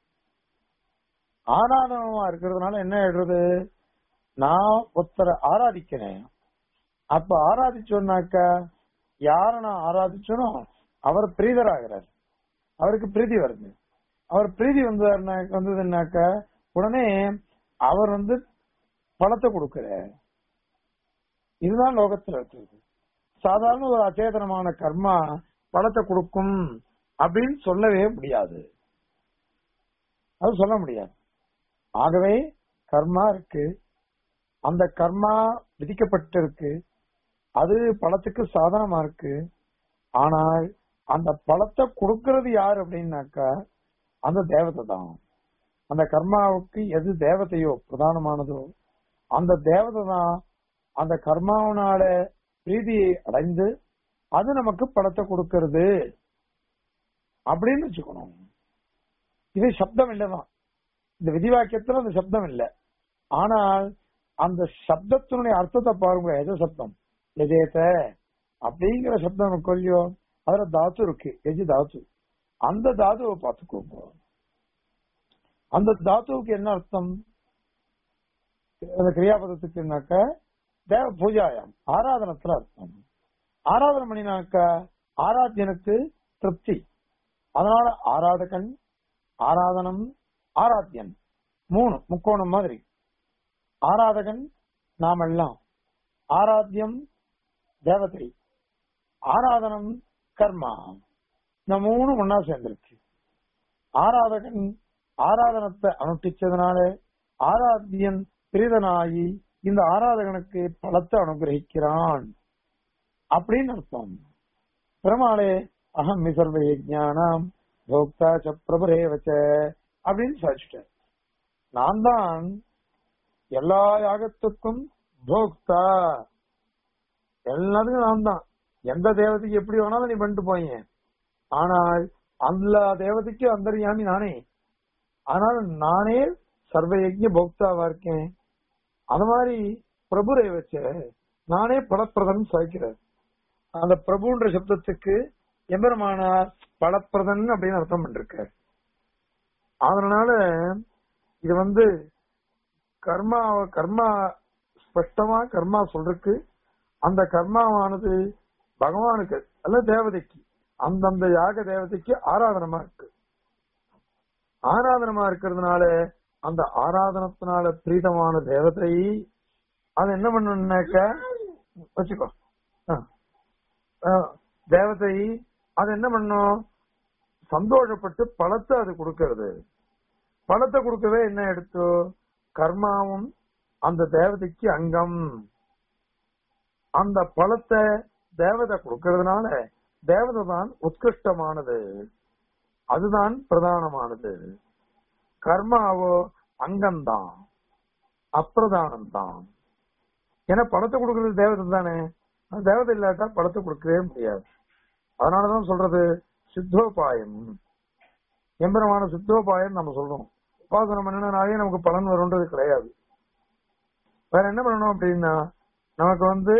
Speaker 1: ஆராதனமா இருக்கிறதுனால என்ன ஆயிடுறது நான் ஒருத்தரை ஆராதிக்கிறேன் அப்ப ஆராதிச்சோன்னாக்கா யார நான் ஆராதிச்சனோ அவர் பிரீதராகிறார் அவருக்கு பிரீதி வருது அவர் பிரீதி வந்தாருன்னா வந்ததுன்னாக்கா உடனே அவர் வந்து பணத்தை கொடுக்கிற இதுதான் லோகத்துல இருக்கிறது சாதாரண ஒரு அச்சேதனமான கர்மா பணத்தை கொடுக்கும் அப்படின்னு சொல்லவே முடியாது அது சொல்ல முடியாது ஆகவே கர்மா இருக்கு அந்த கர்மா விதிக்கப்பட்டிருக்கு அது பழத்துக்கு சாதனமா இருக்கு ஆனால் அந்த பழத்தை கொடுக்கறது யார் அப்படின்னாக்கா அந்த தேவதை தான் அந்த கர்மாவுக்கு எது தேவதையோ பிரதானமானதோ அந்த தேவதை தான் அந்த கர்மாவனால பிரீதியை அடைந்து அது நமக்கு பழத்தை கொடுக்கிறது அப்படின்னு வச்சுக்கணும் இது சப்தம் இல்லதான் இந்த விதிவாக்கியத்துல அந்த சப்தம் இல்லை ஆனால் அந்த சப்தத்தினுடைய அர்த்தத்தை பாருங்க எது சப்தம் எஜேத அப்படிங்கிற சப்தம் நமக்கு கொல்லியோ அதுல தாத்து இருக்கு எஜி தாத்து அந்த தாத்துவை பார்த்துக்கோங்க அந்த தாத்துவுக்கு என்ன அர்த்தம் அந்த கிரியாபதத்துக்கு என்னக்க தேவ பூஜாயம் ஆராதனத்துல அர்த்தம் ஆராதனை பண்ணினாக்க ஆராத்தியனுக்கு திருப்தி அதனால ஆராதகன் ஆராதனம் ஆராத்தியன் மூணு முக்கோணம் மாதிரி ஆராதகன் நாமெல்லாம் ஆராத்தியம் தேவதை ஆராதனம் கர்மா இந்த மூணு ஒன்னா சேர்ந்திருக்கு ஆராதகன் ஆராதனத்தை அனுஷ்டிச்சதுனால ஆராத்தியன் பிரீதனாகி இந்த ஆராதகனுக்கு பலத்தை அனுகிரகிக்கிறான் அப்படின்னு அர்த்தம் பெருமாளே அகம் சர்வ யஜானம் போக்தா ச பிரபுரேவச்ச அப்படின்னு சாதிச்சுட்டார் நான் தான் எல்லா யாகத்துக்கும் போக்தா எல்லாத்துக்கும் நான் தான் எந்த தேவதைக்கு எப்படி வேணாலும் நீ பண்ணிட்டு போயீங்க ஆனால் அந்த தேவதைக்கு அந்தரியாமி நானே ஆனால் நானே சர்வயஜ்ய போக்தாவா இருக்கேன் அந்த மாதிரி பிரபுரை வச்ச நானே பலப்பிரதன் சாய்க்கிறார் அந்த பிரபுன்ற சப்தத்துக்கு எம்பெருமானார் பலப்பிரதன் அப்படின்னு அர்த்தம் பண்ணிருக்கார் அதனால இது வந்து கர்மா கர்மா ஸ்பஷ்டமா கர்மா சொல்றதுக்கு அந்த கர்மாவானது பகவானுக்கு அல்ல தேவதைக்கு அந்தந்த யாக தேவதைக்கு ஆராதனமா இருக்கு ஆராதனமா இருக்கிறதுனால அந்த ஆராதனத்தினால பிரீதமான தேவதை அது என்ன பண்ணணும்னாக்க வச்சுக்கோ ஆ. ஆ, தேவதை அது என்ன பண்ணும் சந்தோஷப்பட்டு பழத்தை அது கொடுக்கறது பழத்தை கொடுக்கவே என்ன எடுத்து கர்மாவும் அந்த தேவதைக்கு அங்கம் அந்த பழத்தை தேவதை கொடுக்கறதுனால தேவதை தான் உத்கிருஷ்டமானது அதுதான் பிரதானமானது கர்மாவோ அங்கம்தான் அப்பிரதானம் தான் ஏன்னா பணத்தை கொடுக்கறது தேவதை தானே அந்த தேவதை இல்லாட்டா பணத்தை கொடுக்கவே முடியாது அதனாலதான் சொல்றது சித்தோபாயம் எம்பரமான சித்தோபாயம் நம்ம சொல்றோம் உபாசனம் பண்ணினாலே நமக்கு பலன் வரும்ன்றது கிடையாது வேற என்ன பண்ணணும் அப்படின்னா நமக்கு வந்து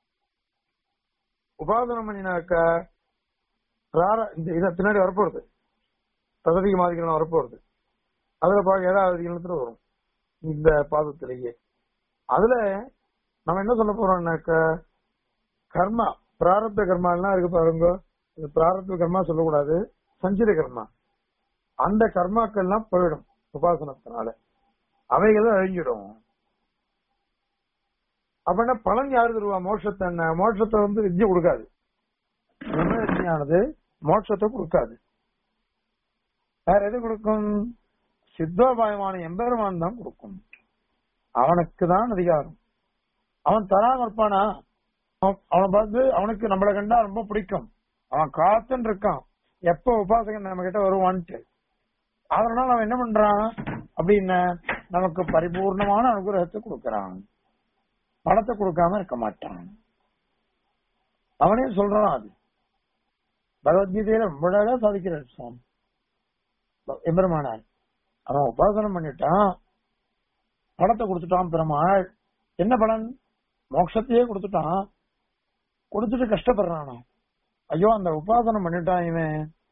Speaker 1: உபாசனம் பண்ணினாக்க பிரார- இந்த இத பின்னாடி வரப்போறது பதவிக்கு மாதிரிகள் வரப்போறது அதுல பார்க்க ஏழாவது அதிகாரத்துல வரும் இந்த பாதத்திலேயே அதுல நம்ம என்ன சொல்ல போறோம்னாக்க கர்மா பிராரப்த கர்மா எல்லாம் இருக்கு பாருங்க இந்த பிராரப்த கர்மா சொல்லக்கூடாது சஞ்சித கர்மா அந்த கர்மாக்கள் எல்லாம் போயிடும் உபாசனத்தினால அவைகள் அழிஞ்சிடும் அப்படின்னா பலன் யாரு தருவா மோட்சத்தை என்ன மோட்சத்தை வந்து வித்யை கொடுக்காது பிரம்ம வித்யானது மோட்சத்தை கொடுக்காது வேற எது கொடுக்கும் சித்தோபாயமான எம்பெருமான் தான் கொடுக்கும் அவனுக்கு தான் அதிகாரம் அவன் தராம இருப்பானா அவன் அவனை பார்த்து அவனுக்கு நம்மளை கண்டா ரொம்ப பிடிக்கும் அவன் காத்துன்னு இருக்கான் எப்ப உபாசகன் நம்ம கிட்ட வருவான்ட்டு அதனால அவன் என்ன பண்றான் அப்படின்னா நமக்கு பரிபூர்ணமான அனுகிரகத்தை கொடுக்கறான் பணத்தை கொடுக்காம இருக்க மாட்டான் அவனே சொல்றான் அது பகவத்கீதையில ரொம்ப அழகா சாதிக்கிறார் சுவாமி ப- எம்பெருமானார் அவன் உபாசனம் பண்ணிட்டான் பணத்தை கொடுத்துட்டான் பெருமாள் என்ன பலன் மோட்சத்தையே கொடுத்துட்டான் கொடுத்துட்டு கஷ்டப்படுறானா ஐயோ அந்த உபாசனம் பண்ணிட்டான் இவன்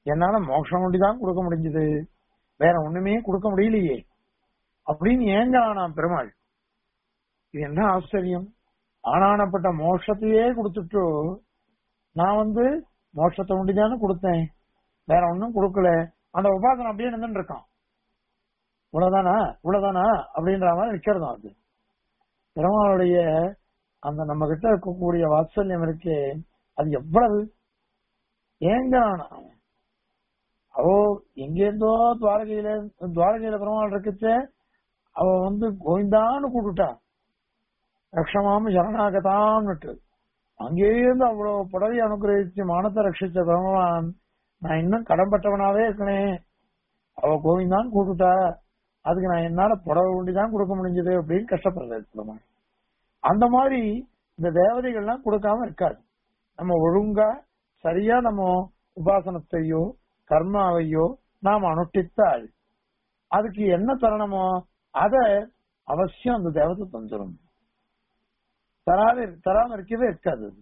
Speaker 1: என்னால மோட்சம் ஒண்டிதான் கொடுக்க முடிஞ்சது வேற ஒண்ணுமே கொடுக்க முடியலையே அப்படின்னு ஏங்கலாம் பெருமாள் இது என்ன ஆச்சரியம் ஆனானப்பட்ட மோட்சத்தையே கொடுத்துட்டு நான் வந்து மோட்சத்தை ஒண்டிதானே கொடுத்தேன் வேற ஒண்ணும் கொடுக்கல அந்த உபாசனம் அப்படியே நின்று இருக்கான் இவ்வளவுதானா இவ்வளவுதானா அப்படின்ற மாதிரி நிக்கிறதும் அது பெருமாளுடைய அந்த நம்ம கிட்ட இருக்கக்கூடிய வாத்சல்யம் இருக்கே அது எவ்வளவு ஏங்கிறானா அவ எங்கேருந்தோ துவாரகையில துவாரகையில பெருமாள் இருக்குச்சே அவ வந்து கோவிந்தான்னு கூப்பிட்டா ரக்ஷமாம் சரணாகதான்னுட்டு அங்கேயிருந்து அவ்வளவு புடவை அனுகிரகிச்சு மானத்தை ரட்சிச்ச பெருமான் நான் இன்னும் கடன்பட்டவனாவே இருக்கனே அவ கோவிந்தான் கூப்பிட்டா அதுக்கு நான் என்னால புடவை ஒண்டிதான் கொடுக்க முடிஞ்சது அப்படின்னு கஷ்டப்படுறது பெருமாள் அந்த மாதிரி இந்த தேவதைகள்லாம் கொடுக்காம இருக்காது நம்ம ஒழுங்கா சரியா நம்ம உபாசனத்தையோ கர்மாவையோ நாம் அனுஷ்டித்தால் அதுக்கு என்ன தரணுமோ அத அவசியம் அந்த தேவதை தந்துடும் தராது தராம இருக்கவே இருக்காது அது.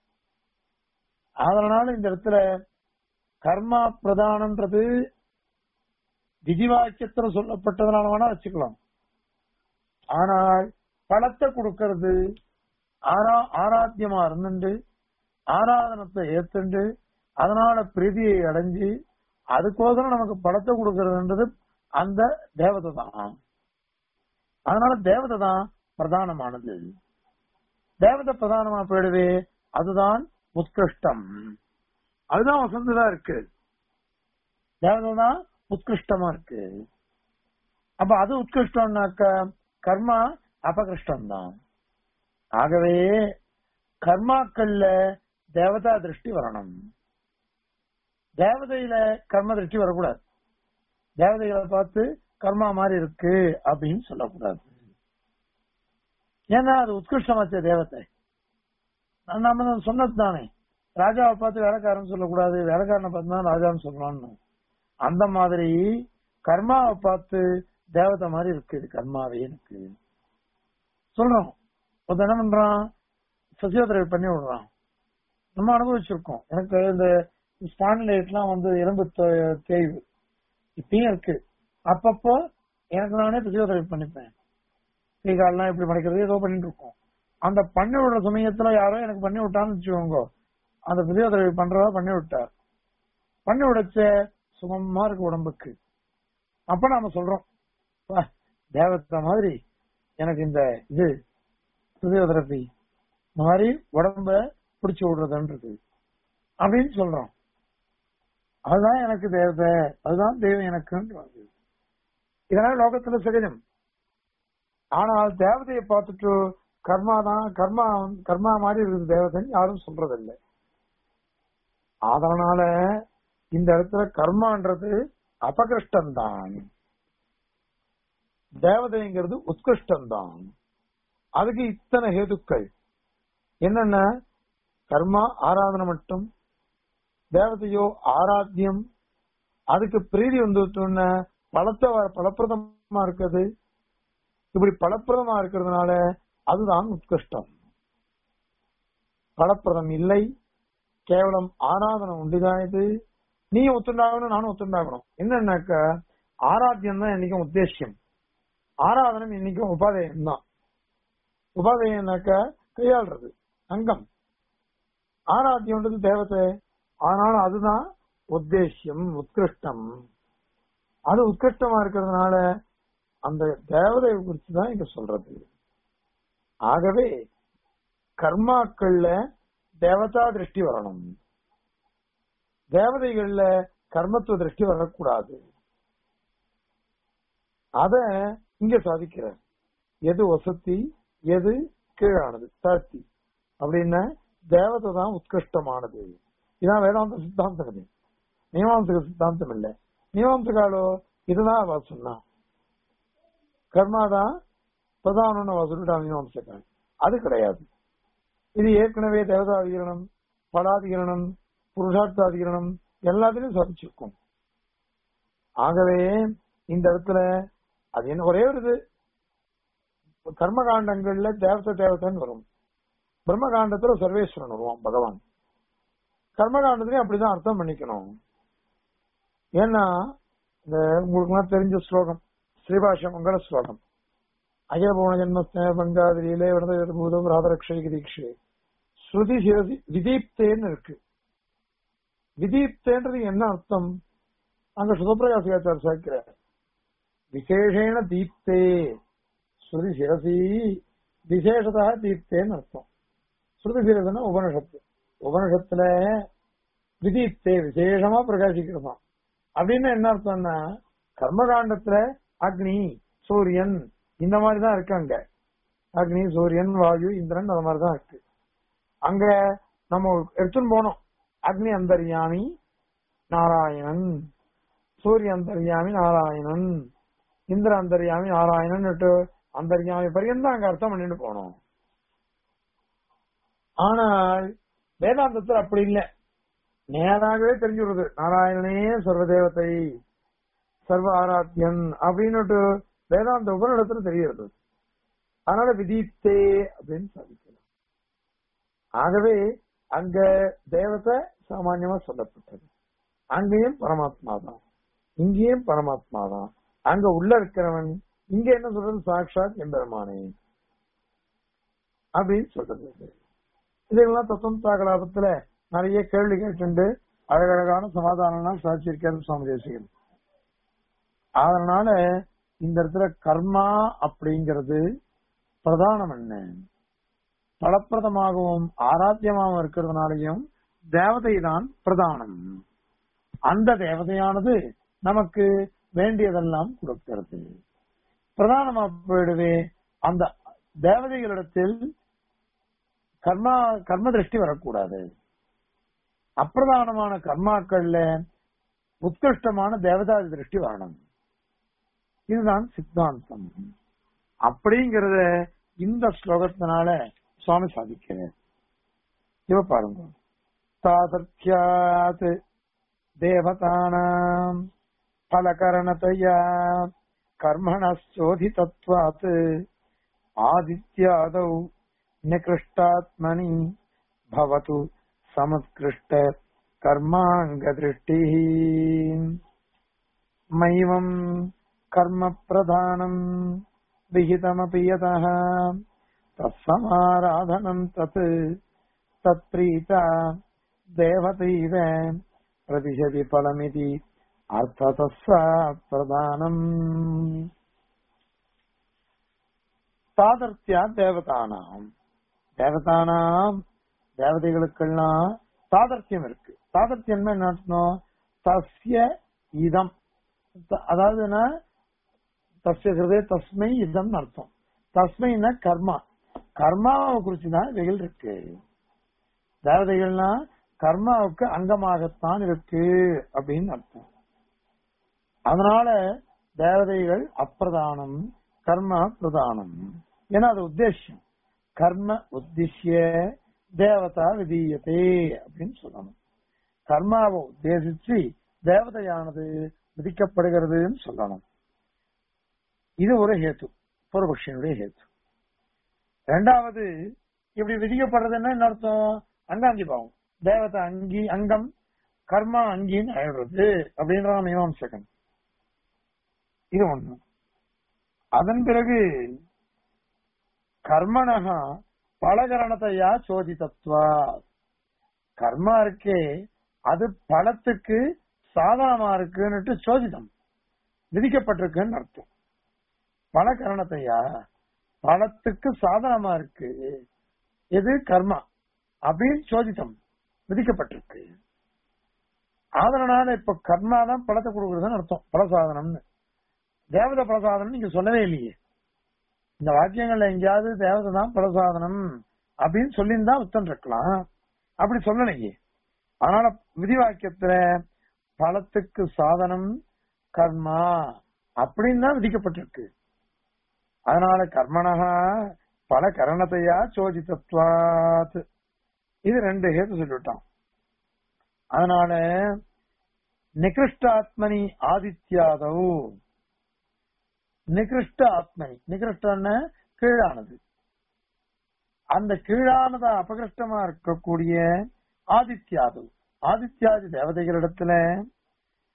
Speaker 1: அதனால இந்த இடத்துல கர்மா பிரதானன்றது விதிவாக்கியத்துல சொல்லப்பட்டதுனால வேணா வச்சுக்கலாம் ஆனால் பழத்தை கொடுக்கறது ஆரா ஆராத்தியமா இருந்துண்டு ஆராதனத்தை ஏத்துண்டு அதனால பிரீதியை அடைஞ்சு அதுக்கோசரம் நமக்கு பழத்தை கொடுக்கறதுன்றது அந்த தேவதை தான் அதனால தேவதை தான் பிரதானமானது தேவதை பிரதானமா போயிடுவே அதுதான் உத்கிருஷ்டம் அதுதான் வசந்ததா இருக்கு தேவதை தான் உத்கிருஷ்டமா இருக்கு அப்ப அது உத்கிருஷ்டம்னாக்க கர்மா அபகிருஷ்டம் தான் ஆகவே கர்மாக்கள்ல தேவதா திருஷ்டி வரணும் தேவதையில கர்ம திருஷ்டி வரக்கூடாது தேவதைகளை பார்த்து கர்மா மாதிரி இருக்கு அப்படின்னு சொல்லக்கூடாது ஏன்னா அது உத்கிருஷ்டமாச்ச தேவத்தை நம்ம சொன்னது தானே ராஜாவை பார்த்து வேலைக்காரன் சொல்லக்கூடாது வேலைக்காரனை பார்த்து தான் ராஜான்னு சொல்லணும்னு அந்த மாதிரி கர்மாவை பார்த்து தேவதை மாதிரி இருக்கு இது கர்மாவே எனக்கு சொல்றோம் ஒருத்தன் என்ன பண்றான் பிசியோதெரபி பண்ணி விடுறான் நம்ம அனுபவிச்சிருக்கோம் எனக்கு இந்த ஸ்பான்லைட்லாம் வந்து எலும்பு தே- தேய்வு இப்பயும் இருக்கு அப்பப்போ எனக்கு நானே பிசியோதெரபி பண்ணிப்பேன் கை கால்லாம் இப்படி மடைக்கிறது ஏதோ பண்ணிட்டு இருக்கோம் அந்த பண்ணி விடுற சமயத்துல யாரோ எனக்கு பண்ணி விட்டான்னு வச்சுக்கோங்க அந்த பிசியோதெரபி பண்றதா பண்ணி விட்டார் பண்ணி விடச்ச சுகமா இருக்கு உடம்புக்கு அப்ப நாம சொல்றோம் "வா, தேவத்தை மாதிரி எனக்கு இந்த இது பிசியோதெரபி இந்த மாதிரி உடம்ப பிடிச்சு விடுறதுன்றது அப்படின்னு சொல்றோம் அதுதான் எனக்கு தேவை அதுதான் தெய்வம் எனக்குன்றது இதனால லோகத்துல சகஜம் ஆனால் தேவதையை பார்த்துட்டு கர்மா தான் கர்மா கர்மா மாதிரி இருக்குது தேவதைன்னு யாரும் சொல்றதில்லை அதனால இந்த இடத்துல கர்மான்றது அபகிருஷ்டம் தான் தேவதைங்கிறது உத்கிருஷ்டம் தான் அதுக்கு இத்தனை ஹேதுக்கள் என்னென்ன கர்மா ஆராதனை மட்டும் தேவதையோ ஆராத்தியம் அதுக்கு பிரீதி வந்துட்டோன்ன பலத்தை வ- பலப்பிரதமா இருக்குது இப்படி பலப்பிரதமா இருக்கிறதுனால அதுதான் உத்கிருஷ்டம் பலப்பிரதம் இல்லை கேவலம் ஆராதனை உண்டுதான் இது நீ ஒத்துண்டாகணும் நானும் ஒத்துண்டாகணும் என்னன்னாக்க ஆராத்தியம் தான் என்னைக்கும் உத்தேசியம் ஆராதனம் என்னைக்கும் உபாதேயம் தான் உபாதேயம்னாக்க கையாளுறது அங்கம் ஆராத்தியம்ன்றது தேவத்தை ஆனாலும் அதுதான் உத்தேசியம் உத்கிருஷ்டம் அது உத்கிருஷ்டமா இருக்கிறதுனால அந்த தேவதையை குறித்து தான் இங்க சொல்றது ஆகவே கர்மாக்கள்ல தேவதா திருஷ்டி வரணும் தேவதைகள்ல கர்மத்துவ திருஷ்டி வரக்கூடாது அத இங்க சாதிக்கிறார் எது வசதி எது கீழானது தாழ்த்தி அப்படின்னா தேவதை தான் உத்கிருஷ்டமானது இதான் வேதாந்த சித்தாந்தம் இது மீமாம்சக சித்தாந்தம் இல்ல மீமாம்சகாலோ இதுதான் அவ சொன்னா கர்மாதான் பிரதானம்னு அவ சொல்லிட்டா மீமாம்சகால் அது கிடையாது இது ஏற்கனவே தேவதாதிகரணம் பலாதிகரணம் புருஷார்த்தாதிகரணம் எல்லாத்திலையும் சாதிச்சிருக்கும் ஆகவே இந்த இடத்துல அது என்ன ஒரே ஒரு இது கர்மகாண்டங்கள்ல தேவத தேவதைன்னு வரும் பிரம்மகாண்டத்துல சர்வேஸ்வரன் வருவான் பகவான் கர்மகாண்டத்திலையும் அப்படிதான் அர்த்தம் பண்ணிக்கணும் ஏன்னா இந்த உங்களுக்கு தெரிஞ்ச ஸ்லோகம் ஸ்ரீபாஷ மங்கள ஸ்லோகம் அகில பூர்ண ஜென்மஸ்தேன பங்காதிரியிலே விடத பூதம் ராதரக்ஷை தீட்சை ஸ்ருதி சிரசி விதீப்தேன்னு இருக்கு விதீப்தேன்றது என்ன அர்த்தம் அங்க சுதப்பிரகாசியாச்சார் சேர்க்கிறார் விசேஷேன தீப்தே ஸ்ருதி சிரசி விசேஷதா தீப்தேன்னு அர்த்தம் ஸ்ருதி சிரசன உபனிஷத்து உபனிஷத்துல விதீப்தே விசேஷமா பிரகாசிக்கிறதா அப்படின்னு என்ன அர்த்தம்னா கர்மகாண்டத்துல அக்னி சூரியன் இந்த மாதிரி தான் இருக்கு அங்க அக்னி சூரியன் வாயு இந்திரன் அந்த மாதிரி தான் இருக்கு அங்க நம்ம எடுத்துன்னு போனோம் அக்னி அந்தர்யாமி நாராயணன் சூரிய அந்தர்யாமி நாராயணன் இந்திர அந்தர்யாமி நாராயணன் அந்தர்யாமி பரியந்தம் அங்க அர்த்தம் பண்ணிட்டு போனோம் ஆனால் வேதாந்தத்துல அப்படி இல்லை நேராகவே தெரிஞ்சு விடுறது நாராயணனே சர்வதேவத்தை சர்வ ஆராத்தியன் அப்படின்னுட்டு வேதாந்த உபரிடத்துல தெரிகிறது அதனால விதித்தே அப்படின்னு சாதிக்கலாம் ஆகவே அங்க தேவத்தை சாமான்யமா சொல்லப்பட்டது அங்கேயும் பரமாத்மா தான் இங்கேயும் பரமாத்மா தான் அங்க உள்ள இருக்கிறவன் இங்க என்ன சொல்றது சாட்சாத் எம்பெருமானே அப்படின்னு சொல்றது இதெல்லாம் தத்துவம் தாகலாபத்துல நிறைய கேள்வி கேட்டு அழகழகான சமாதானம் சாட்சியிருக்காரு சுவாமி தேசிகன் அதனால இந்த இடத்துல கர்மா அப்படிங்கிறது பிரதானம் என்ன பலப்பிரதமாகவும் ஆராத்தியமாகவும் இருக்கிறதுனாலையும் தேவதை தான் பிரதானம் அந்த தேவதையானது நமக்கு வேண்டியதெல்லாம் கொடுக்கிறது பிரதானமா போயிடுவே அந்த தேவதைகளிடத்தில் கர்மா கர்ம திருஷ்டி வரக்கூடாது அப்பிரதானமான கர்மாக்கள்ல உத்கிருஷ்டமான தேவதாதி திருஷ்டி வரணும் இதுதான் சித்தாந்தம் அப்படிங்கறத இந்த ஸ்லோகத்தினால சுவாமி சாதிக்கிறார் இவ பாருங்க தாதத்யாத் தேவதானாம் பலகரணத்தையா கர்மணச்சோதிதத்வாத் ஆதித்யாதௌ நிகிருஷ்டாத்மனி பவத்து சமத்கிருஷ்ட கர்மாங்கதிருஷ்டி மைவம் கர்ம பிரதானம் விஹிதமபி யதः தத்சமாராதனம் தத் தத்ப்ரீதா தேவதைவ பிரதிஷதி பலமிதி அர்த்ததஸ்ஸ பிரதானம் தாதர்த்தியா தேவதானாம் தேவதானாம் தேவதைகளுக்கெல்லாம் தாதர்த்தியம் இருக்கு தாதர்த்தியம் என்ன அர்த்தம் தஸ்ய இதம் த- அதாவதுன்னா தஸ்ய ஹிருதய தஸ்மை இதம் அர்த்தம் தஸ்மைன்னா கர்மா கர்மாவை குறிச்சுதான் இவைகள் இருக்கு தேவதைகள்னா கர்மாவுக்கு அங்கமாகத்தான் இருக்கு அப்படின்னு அர்த்தம் அதனால தேவதைகள் அப்பிரதானம் கர்ம பிரதானம் ஏன்னா அது உத்தேசம் கர்ம உத்திஷ்ய தேவதா விதீயத்தே அப்படின்னு சொல்லணும் கர்மாவை உத்தேசிச்சு தேவதையானது விதிக்கப்படுகிறதுன்னு சொல்லணும் இது ஒரு ஹேத்து பூர்வபக்ஷனுடைய ஹேத்து ரெண்டாவது இப்படி விதிக்கப்படுறதுன்னா என்ன அர்த்தம் அங்காங்கி பாவம் தேவதை அங்கி அங்கம் கர்மா அங்கின்னு ஆயிடுறது அப்படின்ற மீமாம்சகன் இது ஒண்ணு அதன் பிறகு கர்மணகா பலகரணத்தையா சோதிதத்வா கர்மா இருக்கே அது பலத்துக்கு சாதனமா இருக்குன்னுட்டு சோதிதம் விதிக்கப்பட்டிருக்குன்னு அர்த்தம் பல கரணத்தையா பலத்துக்கு சாதனமா இருக்கு எது கர்மா அப்படின்னு சோதித்தம் விதிக்கப்பட்டிருக்கு அதனால இப்ப கர்மா தான் பலத்தை கொடுக்கறதுன்னு அர்த்தம் பலசாதனம்னு தேவத பலசாதனம் நீங்க சொல்லவே இல்லையே இந்த வாக்கியங்கள்ல எங்கேயாவது தேவதை தான் பலசாதனம் அப்படின்னு சொல்லியிருந்தா உத்தம் இருக்கலாம் அப்படி சொல்லலையே அதனால விதி வாக்கியத்துல பலத்துக்கு சாதனம் கர்மா அப்படின்னு தான் விதிக்கப்பட்டிருக்கு அதனால கர்மணகா பல கரணத்தையா சோதித்தத்வாத் இது ரெண்டு ஹேத்து சொல்லிவிட்டான் அதனால நிகிருஷ்டாத்மனி ஆதித்யாதவ் நிகிருஷ்ட ஆத்மனி நிகிருஷ்டன்னு கீழானது அந்த கீழானதா அபகிருஷ்டமா இருக்கக்கூடிய ஆதித்யாது ஆதித்யாதி தேவதைகளிடத்துல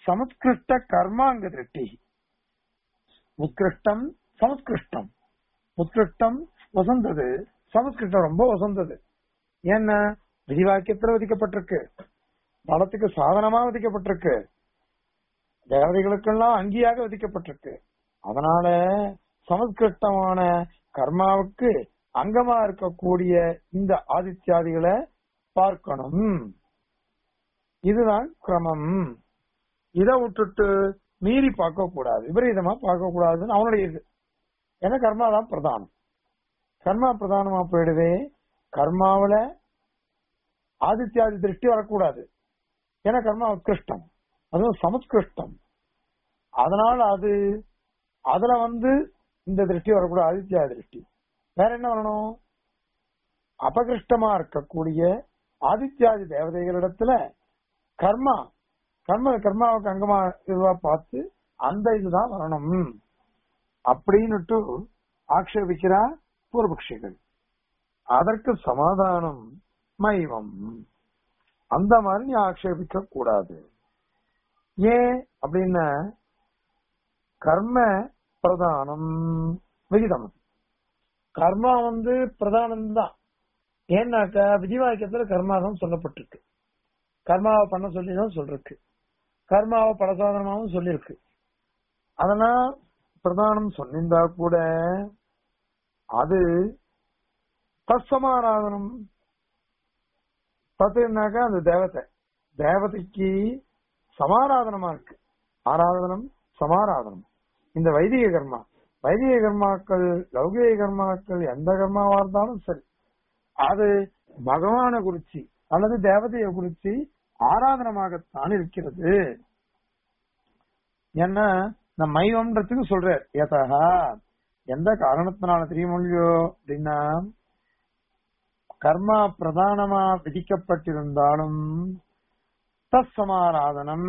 Speaker 1: சமத்கிருஷ்ட கர்மாங்க திருஷ்டி உத்கிருஷ்டம் சமத்கிருஷ்டம் உத்கிருஷ்டம் வசந்தது சமஸ்கிருஷ்டம் ரொம்ப வசந்தது ஏன்னா விதிவாக்கியத்துல விதிக்கப்பட்டிருக்கு பலத்துக்கு சாதனமா விதிக்கப்பட்டிருக்கு தேவதைகளுக்கெல்லாம் அங்கியாக விதிக்கப்பட்டிருக்கு அதனால சமஸ்கிருஷ்டமான கர்மாவுக்கு அங்கமா இருக்கக்கூடிய இந்த ஆதித்யாதிகளை பார்க்கணும் இதுதான் கிரமம் இதை விட்டுட்டு மீறி பார்க்க கூடாது விபரீதமா பார்க்க கூடாதுன்னு அவனுடைய இது ஏன்னா கர்மா தான் பிரதானம் கர்மா பிரதானமா போயிடுவே கர்மாவில ஆதித்யாதி திருஷ்டி வரக்கூடாது ஏன்னா கர்மா உத்கிருஷ்டம் அதுவும் சமஸ்கிருஷ்டம் அதனால அது அதுல வந்து இந்த திருஷ்டி வரக்கூடாது ஆதித்யா திருஷ்டி வேற என்ன வரணும் அபகிருஷ்டமா இருக்கக்கூடிய ஆதித்யாதி தேவதைகளிடத்துல கர்மா கர்ம கர்மாவுக்கு அங்கமா இதுவா பார்த்து அந்த இதுதான் வரணும் அப்படின்னுட்டு ஆக்ஷேபிக்கிறா பூர்வபக்ஷிகள் அதற்கு சமாதானம் மைவம் அந்த மாதிரி நீ ஆக்ஷேபிக்க கூடாது ஏன் அப்படின்னா கர்ம பிரதானம் விகிதம் கர்மா வந்து பிரதானம் தான் ஏன்னாக்கா விதிவாக்கியத்துல கர்மா தான் சொல்லப்பட்டிருக்கு கர்மாவை பண்ண சொல்லி தான் சொல்லிருக்கு கர்மாவை பலசாதனமாவும் சொல்லியிருக்கு அதெல்லாம் பிரதானம் சொல்லியிருந்தா கூட அது தற்சமாராதனம் தத்துனாக்கா அந்த தேவதை தேவதைக்கு சமாராதனமா இருக்கு ஆராதனம் சமாராதனம் இந்த வைதிக கர்மா வைதிக கர்மாக்கள் லௌகிக கர்மாக்கள் எந்த கர்மாவா இருந்தாலும் சரி அது பகவானை குறிச்சு அல்லது தேவதையை குறிச்சு ஆராதனமாகத்தான் இருக்கிறது என்ன இந்த மைவம்ன்றதுக்கு சொல்றார் ஏதா எந்த காரணத்தினால தெரியுமொழியோ அப்படின்னா கர்மா பிரதானமா விதிக்கப்பட்டிருந்தாலும் தத் சமாராதனம்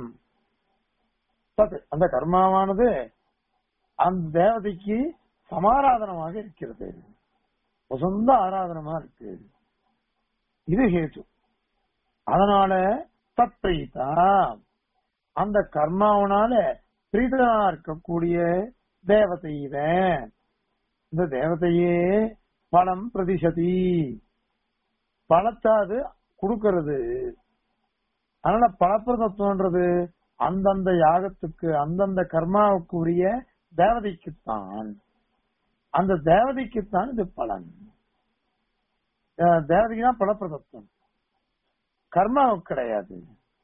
Speaker 1: தத் அந்த கர்மாவானது அந்த தேவதைக்கு சமாராதனமாக இருக்கிறது சொந்த ஆராதனமா இருக்கு இது ஹேது அதனால தத்பிரீதா அந்த கர்மாவனால பிரீதனா இருக்கக்கூடிய தேவதை இவன் இந்த தேவதையே பலம் பிரதிசதி பலத்தை அது கொடுக்கறது அதனால பலப்பிரதத்துவன்றது அந்தந்த யாகத்துக்கு அந்தந்த கர்மாவுக்கு உரிய தேவதைக்குத்தான் அந்த தேவதைக்குத்தான் இது பலன் தேவதைக்கு தான் பலப்பிரதத்துவம் கர்மாவுக்கு கிடையாது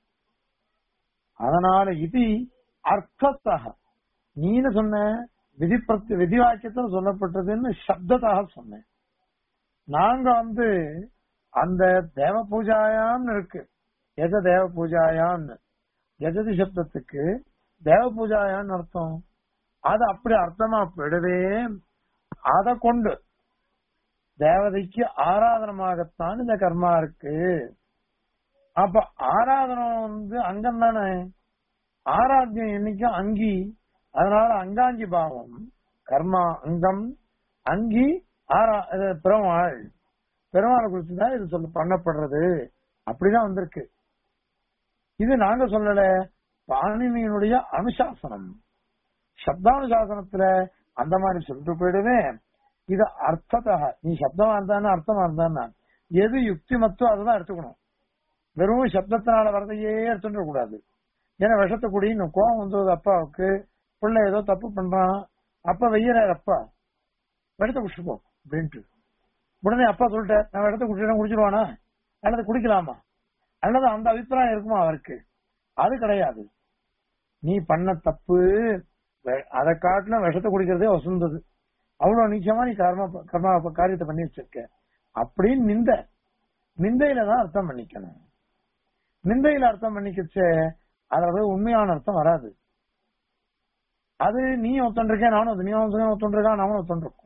Speaker 1: அதனால இது அர்த்தத்தாக நீனு சொன்ன விதி பிரத்தி விதி வாக்கியத்தில் சொல்லப்பட்டதுன்னு சப்தத்தாக சொன்னேன் நாங்க வந்து அந்த தேவ பூஜாயான்னு இருக்கு எத தேவ பூஜாயான்னு எஜதி சப்தத்துக்கு தேவ பூஜாயான்னு அர்த்தம் அது அப்படி அர்த்தமா போயிடவே அதை கொண்டு தேவதைக்கு ஆராதனமாகத்தான் இந்த கர்மா இருக்கு அப்ப ஆராதனம் வந்து அங்கம் தானே ஆராத்தியம் என்னைக்கும் அங்கி அதனால அங்காங்கி பாவம் கர்மா அங்கம் அங்கி ஆரா இது பெருமாள் பெருமாளை குறித்து தான் இது சொல்ல பண்ணப்படுறது அப்படிதான் வந்திருக்கு இது நாங்க சொல்லல பாணினியினுடைய அனுசாசனம் சப்தானுசாசனத்துல அந்த மாதிரி சொல்லிட்டு போயிடுவேன் இது அர்த்தத்தா நீ சப்தமா இருந்தானே அர்த்தமா இருந்தானா எது யுக்தி மத்தோ அதுதான் எடுத்துக்கணும் வெறும் சப்தத்தினால வரதையே எடுத்துட்டு கூடாது ஏன்னா விஷத்தை குடின்னு கோவம் வந்தது அப்பாவுக்கு பிள்ளை ஏதோ தப்பு பண்றான் அப்பா வெய்யறாரு அப்பா வெடத்தை குடிச்சுப்போ அப்படின்ட்டு உடனே அப்பா சொல்லிட்டார் நான் வெடத்தை குடிச்சிட்டேன் குடிச்சிருவானா அல்லது குடிக்கலாமா அல்லது அந்த அபிப்பிராயம் இருக்குமா அவருக்கு அது கிடையாது நீ பண்ண தப்பு அதை காட்டிலும் விஷத்தை குடிக்கிறதே வசந்தது அவ்வளவு நிச்சயமா நீ கர்ம கர்மா காரியத்தை பண்ணி வச்சிருக்க அப்படின்னு நிந்த நிந்தையில தான் அர்த்தம் பண்ணிக்கணும் நிந்தையில அர்த்தம் பண்ணிக்கச்சே அதாவது உண்மையான அர்த்தம் வராது அது நீ ஒத்தன்றிருக்கேன் நானும் நீ ஒத்தன்றிருக்கான் நானும் ஒத்தன்றிருக்கும்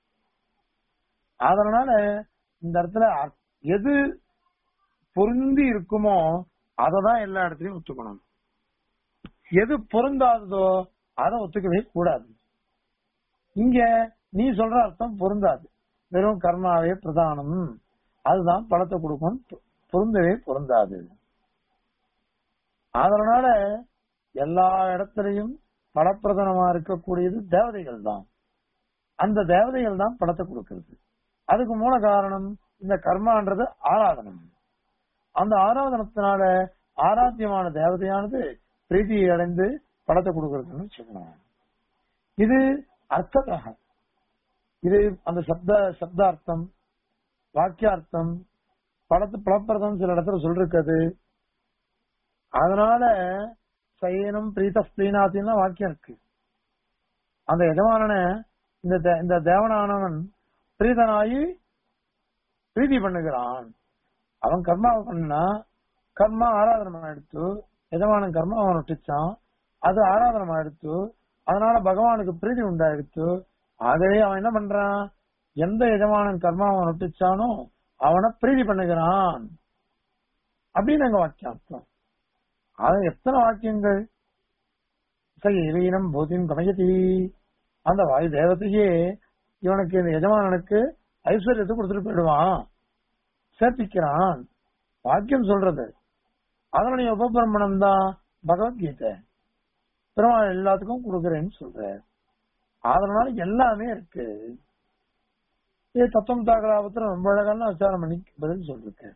Speaker 1: அதனால இந்த இடத்துல எது பொருந்தி இருக்குமோ அததான் எல்லா இடத்துலயும் ஒத்துக்கணும் எது பொருந்தாததோ அதை ஒத்துக்கவே கூடாது இங்க நீ சொல்ற அர்த்தம் பொருந்தாது வெறும் கர்மாவே பிரதானம் அதுதான் பழத்தை கொடுக்கும் பொருந்தவே பொருந்தாது அதனால எல்லா இடத்துலயும் பலப்பிரதனமா இருக்கக்கூடியது தேவதைகள் தான் அந்த தேவதைகள் தான் படத்தை கொடுக்கிறது அதுக்கு மூல காரணம் இந்த கர்மான்றது ஆராதனம் அந்த ஆராதனத்தினால ஆராத்தியமான தேவதையானது பிரீதியை அடைந்து படத்தை கொடுக்கறதுன்னு சொல்லணும் இது அர்த்ததாக இது அந்த சப்த சப்தார்த்தம் வாக்கியார்த்தம் படத்து பலப்பிரதம் சில இடத்துல சொல்லிருக்குது அதனால சயனம் பிரீத ஸ்ரீநாத்தின்னா வாக்கியம் இருக்கு அந்த எஜமானன இந்த தே- இந்த தேவனானவன் பிரீதனாகி பிரீதி பண்ணுகிறான் அவன் கர்மாவை பண்ணா கர்மா ஆராதனம் எடுத்து எஜமானன் கர்மா அவன் விட்டுச்சான் அது ஆராதனம் எடுத்து அதனால பகவானுக்கு பிரீதி உண்டாயிடுத்து ஆகவே அவன் என்ன பண்றான் எந்த எஜமானன் கர்மா அவன் விட்டுச்சானோ அவனை பிரீதி பண்ணுகிறான் அப்படின்னு அங்க வாக்கியம் அர்த்தம் அது எத்தனை வாக்கியங்கள் இவீனம் பூதியும் கமயதி அந்த வாயு தேவத்தையே இவனுக்கு இந்த எஜமானனுக்கு ஐஸ்வர்யத்தை கொடுத்துட்டு போயிடுவான் சேர்ப்பிக்கிறான் வாக்கியம் சொல்றது அதனால நீ உபபிரமணம் தான் பகவத்கீதை பெருமாள் எல்லாத்துக்கும் கொடுக்குறேன்னு சொல்ற அதனால எல்லாமே இருக்கு இது தத்துவம் தாக்கலாபத்துல ரொம்ப அழகான விசாரம் பண்ணி பதில் சொல்லிருக்கேன்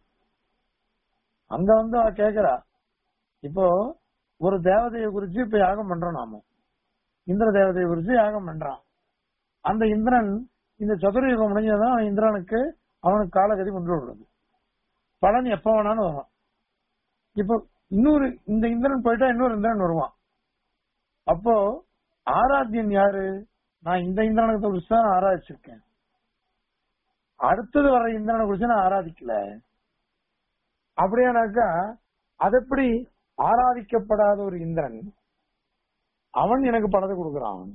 Speaker 1: அங்க வந்து அவ கேக்குறா இப்போ ஒரு தேவதையை குறிச்சு இப்ப யாகம் பண்றோம் நாம இந்திர தேவதையை குறிச்சு யாகம் பண்றான் அந்த இந்திரன் இந்த சதுரயுகம் முடிஞ்சதான் அவன் இந்திரனுக்கு அவனுக்கு காலகதி கொண்டு விடுறது பலன் எப்ப வேணாலும் வரும் இப்போ இன்னொரு இந்த இந்திரன் போயிட்டா இன்னொரு இந்திரன் வருவான் அப்போ ஆராத்தியன் யாரு நான் இந்த இந்திரனுக்கு குறிச்சு தான் ஆராதிச்சிருக்கேன் அடுத்தது வர இந்திரனை குறிச்சு நான் ஆராதிக்கல அப்படியானாக்கா அது எப்படி ஆராதிக்கப்படாத ஒரு இந்திரன் அவன் எனக்கு பணத்தை கொடுக்கறான்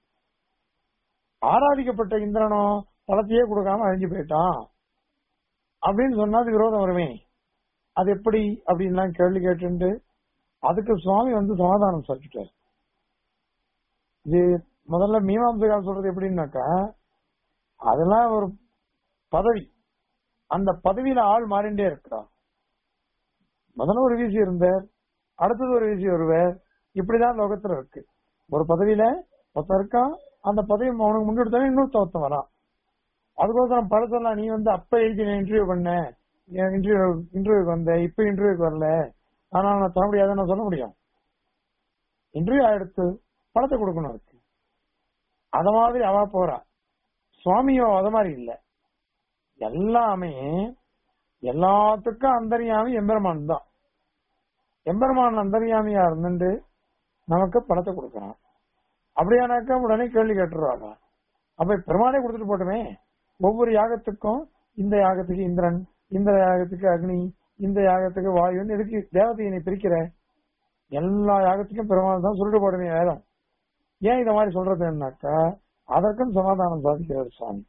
Speaker 1: ஆராதிக்கப்பட்ட இந்திரனோ பணத்தையே கொடுக்காம அழிஞ்சு போயிட்டான் அப்படின்னு சொன்னா அது விரோதம் வருமே அது எப்படி அப்படின்லாம் கேள்வி கேட்டு அதுக்கு சுவாமி வந்து சமாதானம் சொல்லிட்டார் இது முதல்ல மீமாம்சகால் சொல்றது எப்படின்னாக்கா அதெல்லாம் ஒரு பதவி அந்த பதவியில ஆள் மாறிண்டே இருக்கிறான் முதல்ல ஒரு வீசி இருந்தார் அடுத்தது ஒரு வீசி வருவார் இப்படிதான் லோகத்துல இருக்கு ஒரு பதவியில ஒருத்தன் இருக்கான் அந்த பதவி அவனுக்கு முன்னெடுத்தாலும் இன்னொருத்த ஒருத்தன் வரான் அதுக்கோசரம் பழசெல்லாம் நீ வந்து அப்ப எழுதி நான் இன்டர்வியூ பண்ண இன்டர்வியூ இன்டர்வியூக்கு வந்த இப்ப இன்டர்வியூக்கு வரல ஆனா நான் தர முடியாதுன்னு நான் சொல்ல முடியும் இன்டர்வியூ எடுத்து பணத்தை கொடுக்கணும் அதுக்கு அத மாதிரி அவ போறா சுவாமியோ அத மாதிரி இல்ல எல்லாமே எல்லாத்துக்கும் அந்தரியாமி எம்பெருமான் தான் எம்பெருமான் அந்தரியாமியா இருந்துட்டு நமக்கு பணத்தை கொடுக்கறான் அப்படியானாக்கா உடனே கேள்வி கேட்டுருவாங்க அப்ப பெருமானே கொடுத்துட்டு போட்டுமே ஒவ்வொரு யாகத்துக்கும் இந்த யாகத்துக்கு இந்திரன் இந்த யாகத்துக்கு அக்னி இந்த யாகத்துக்கு வாயுன்னு எதுக்கு தேவதையை நீ பிரிக்கிற எல்லா யாகத்துக்கும் பெருமாள் தான் சொல்லிட்டு போடுமே வேதம் ஏன் இத மாதிரி சொல்றதுன்னாக்கா அதற்கும் சமாதானம் சாதிக்கிறார் சுவாமி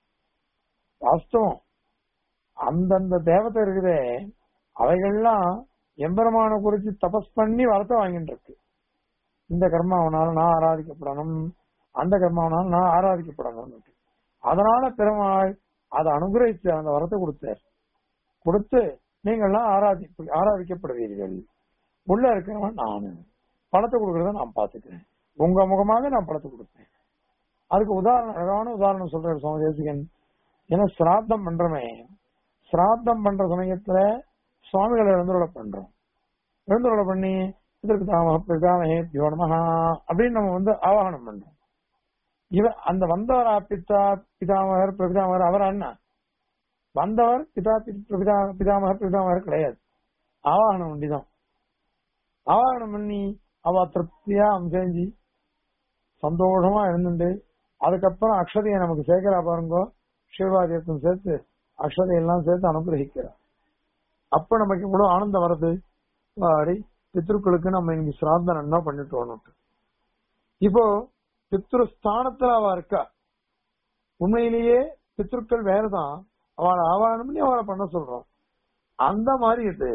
Speaker 1: வாஸ்தவம் அந்தந்த தேவதை இருக்குதே அவைகள்லாம் எம்பெருமான குறிச்சு தபஸ் பண்ணி வரத்தை வாங்கிட்டு இருக்கு இந்த கர்மாவனால நான் ஆராதிக்கப்படணும் அந்த கர்மாவனால நான் ஆராதிக்கப்படணும் அதனால பெருமாள் அதை அனுகிரகிச்சு அந்த வரத்தை கொடுத்தார் கொடுத்து நீங்கள்லாம் ஆராதி ஆராதிக்கப்படுவீர்கள் உள்ள இருக்கிறவன் நானு பணத்தை கொடுக்கறத நான் பாத்துக்கிறேன் உங்க முகமாக நான் பணத்தை கொடுப்பேன் அதுக்கு உதாரணம் அழகான உதாரணம் சொல்றாரு சுவாமி தேசிகன் ஏன்னா சிராத்தம் பண்றோமே சிராத்தம் பண்ற சமயத்துல சுவாமிகளை எழுந்துருள பண்றோம் எழுந்துருள பண்ணி இதற்கு தாம பிரதாமஹே தியோனமஹா அப்படின்னு நம்ம வந்து ஆவாகனம் பண்றோம் இவ அந்த வந்தவர் பித்தா பிதாமகர் பிரபிதாமகர் அவர் அண்ணா வந்தவர் பிதா பிரபிதா பிதாமகர் பிரபிதாமகர் கிடையாது ஆவாகனம் ஒண்டிதான் ஆவாகனம் பண்ணி அவ திருப்தியா அம்சேஞ்சி சந்தோஷமா இருந்துட்டு அதுக்கப்புறம் அக்ஷதையை நமக்கு சேர்க்கிறா பாருங்க சிவபாதியத்தும் சேர்த்து அக்ஷதை எல்லாம் சேர்த்து அனுகிரகிக்கிறார் அப்ப நமக்கு இவ்வளவு ஆனந்தம் வருது வாடி பித்ருக்களுக்கு நம்ம இன்னைக்கு சிராந்தம் என்ன பண்ணிட்டு இப்போ பித்ரு ஸ்தானத்துல அவ இருக்கா உண்மையிலேயே பித்ருக்கள் வேறதான் அவளை ஆவாகனம் பண்ணி அவளை பண்ண சொல்றோம் அந்த மாதிரி இது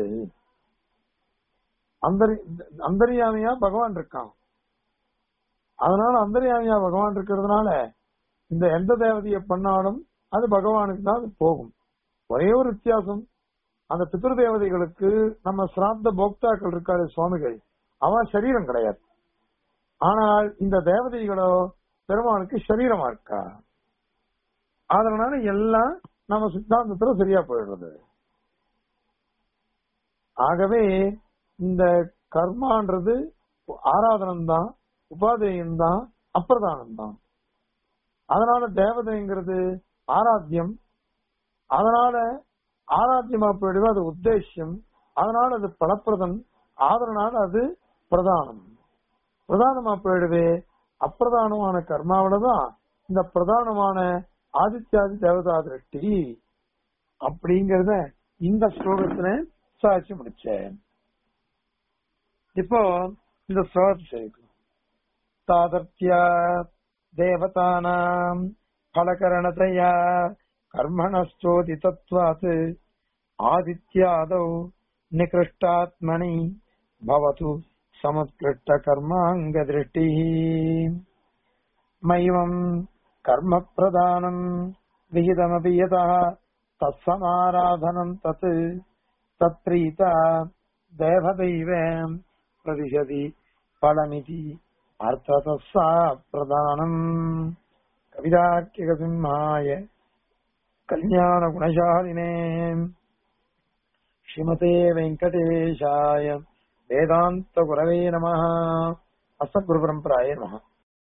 Speaker 1: அந்தரி அந்தரியாமியா பகவான் இருக்கான் அதனால அந்தரியாமியா பகவான் இருக்கிறதுனால இந்த எந்த தேவதையை பண்ணாலும் அது பகவானுக்கு தான் அது போகும் ஒரே ஒரு வித்தியாசம் அந்த பித்ரு தேவதைகளுக்கு நம்ம சிராந்த போக்தாக்கள் இருக்காரு சுவாமிகள் அவன் சரீரம் கிடையாது ஆனால் இந்த தேவதைகளோ பெருமாளுக்கு சரீரமா இருக்கா அதனால எல்லாம் நம்ம சித்தாந்தத்துல சரியா போயிடுறது ஆகவே இந்த கர்மான்றது ஆராதனம் தான் உபாதேயம் தான் அப்பிரதானம் தான் அதனால தேவதைங்கிறது ஆராத்தியம் அதனால ஆராத்தியமா போயிடுது அது உத்தேசியம் அதனால அது பலப்பிரதம் அதனால அது பிரதானம் பிரதானமா போயிடுவே அப்பிரதானமான கர்மாவில தான் இந்த பிரதானமான ஆதித்யாதி தேவதா திருஷ்டி அப்படிங்கறத இந்த ஸ்லோகத்துல சாட்சி முடிச்சேன் இப்போ இந்த ஸ்லோகத்தை சேர்க்கணும் தாதர்த்தியா தேவதானாம் பலகரணதையா கர்மணஸ்தோதி தத்வாத் ஆதித்யாதௌ நிகிருஷ்டாத்மனி பவது சமுத்கிருஷ்ட கர்மாங்க திருஷ்டி மைவம் கர்ம பிரதானம் விகிதமபி யதா தத்சமாராதனம் தத் தத்ரீதா தேவதைவ பிரதிஷதி பலமிதி அர்த்ததா பிரதானம் கவிதாக்கியசிம்மாய கல்யாண குணசாலினே ஸ்ரீமதே வெங்கடேஷாய வேதாந்த குரவே நம அஸ்மத் குரு பரம்பராய நம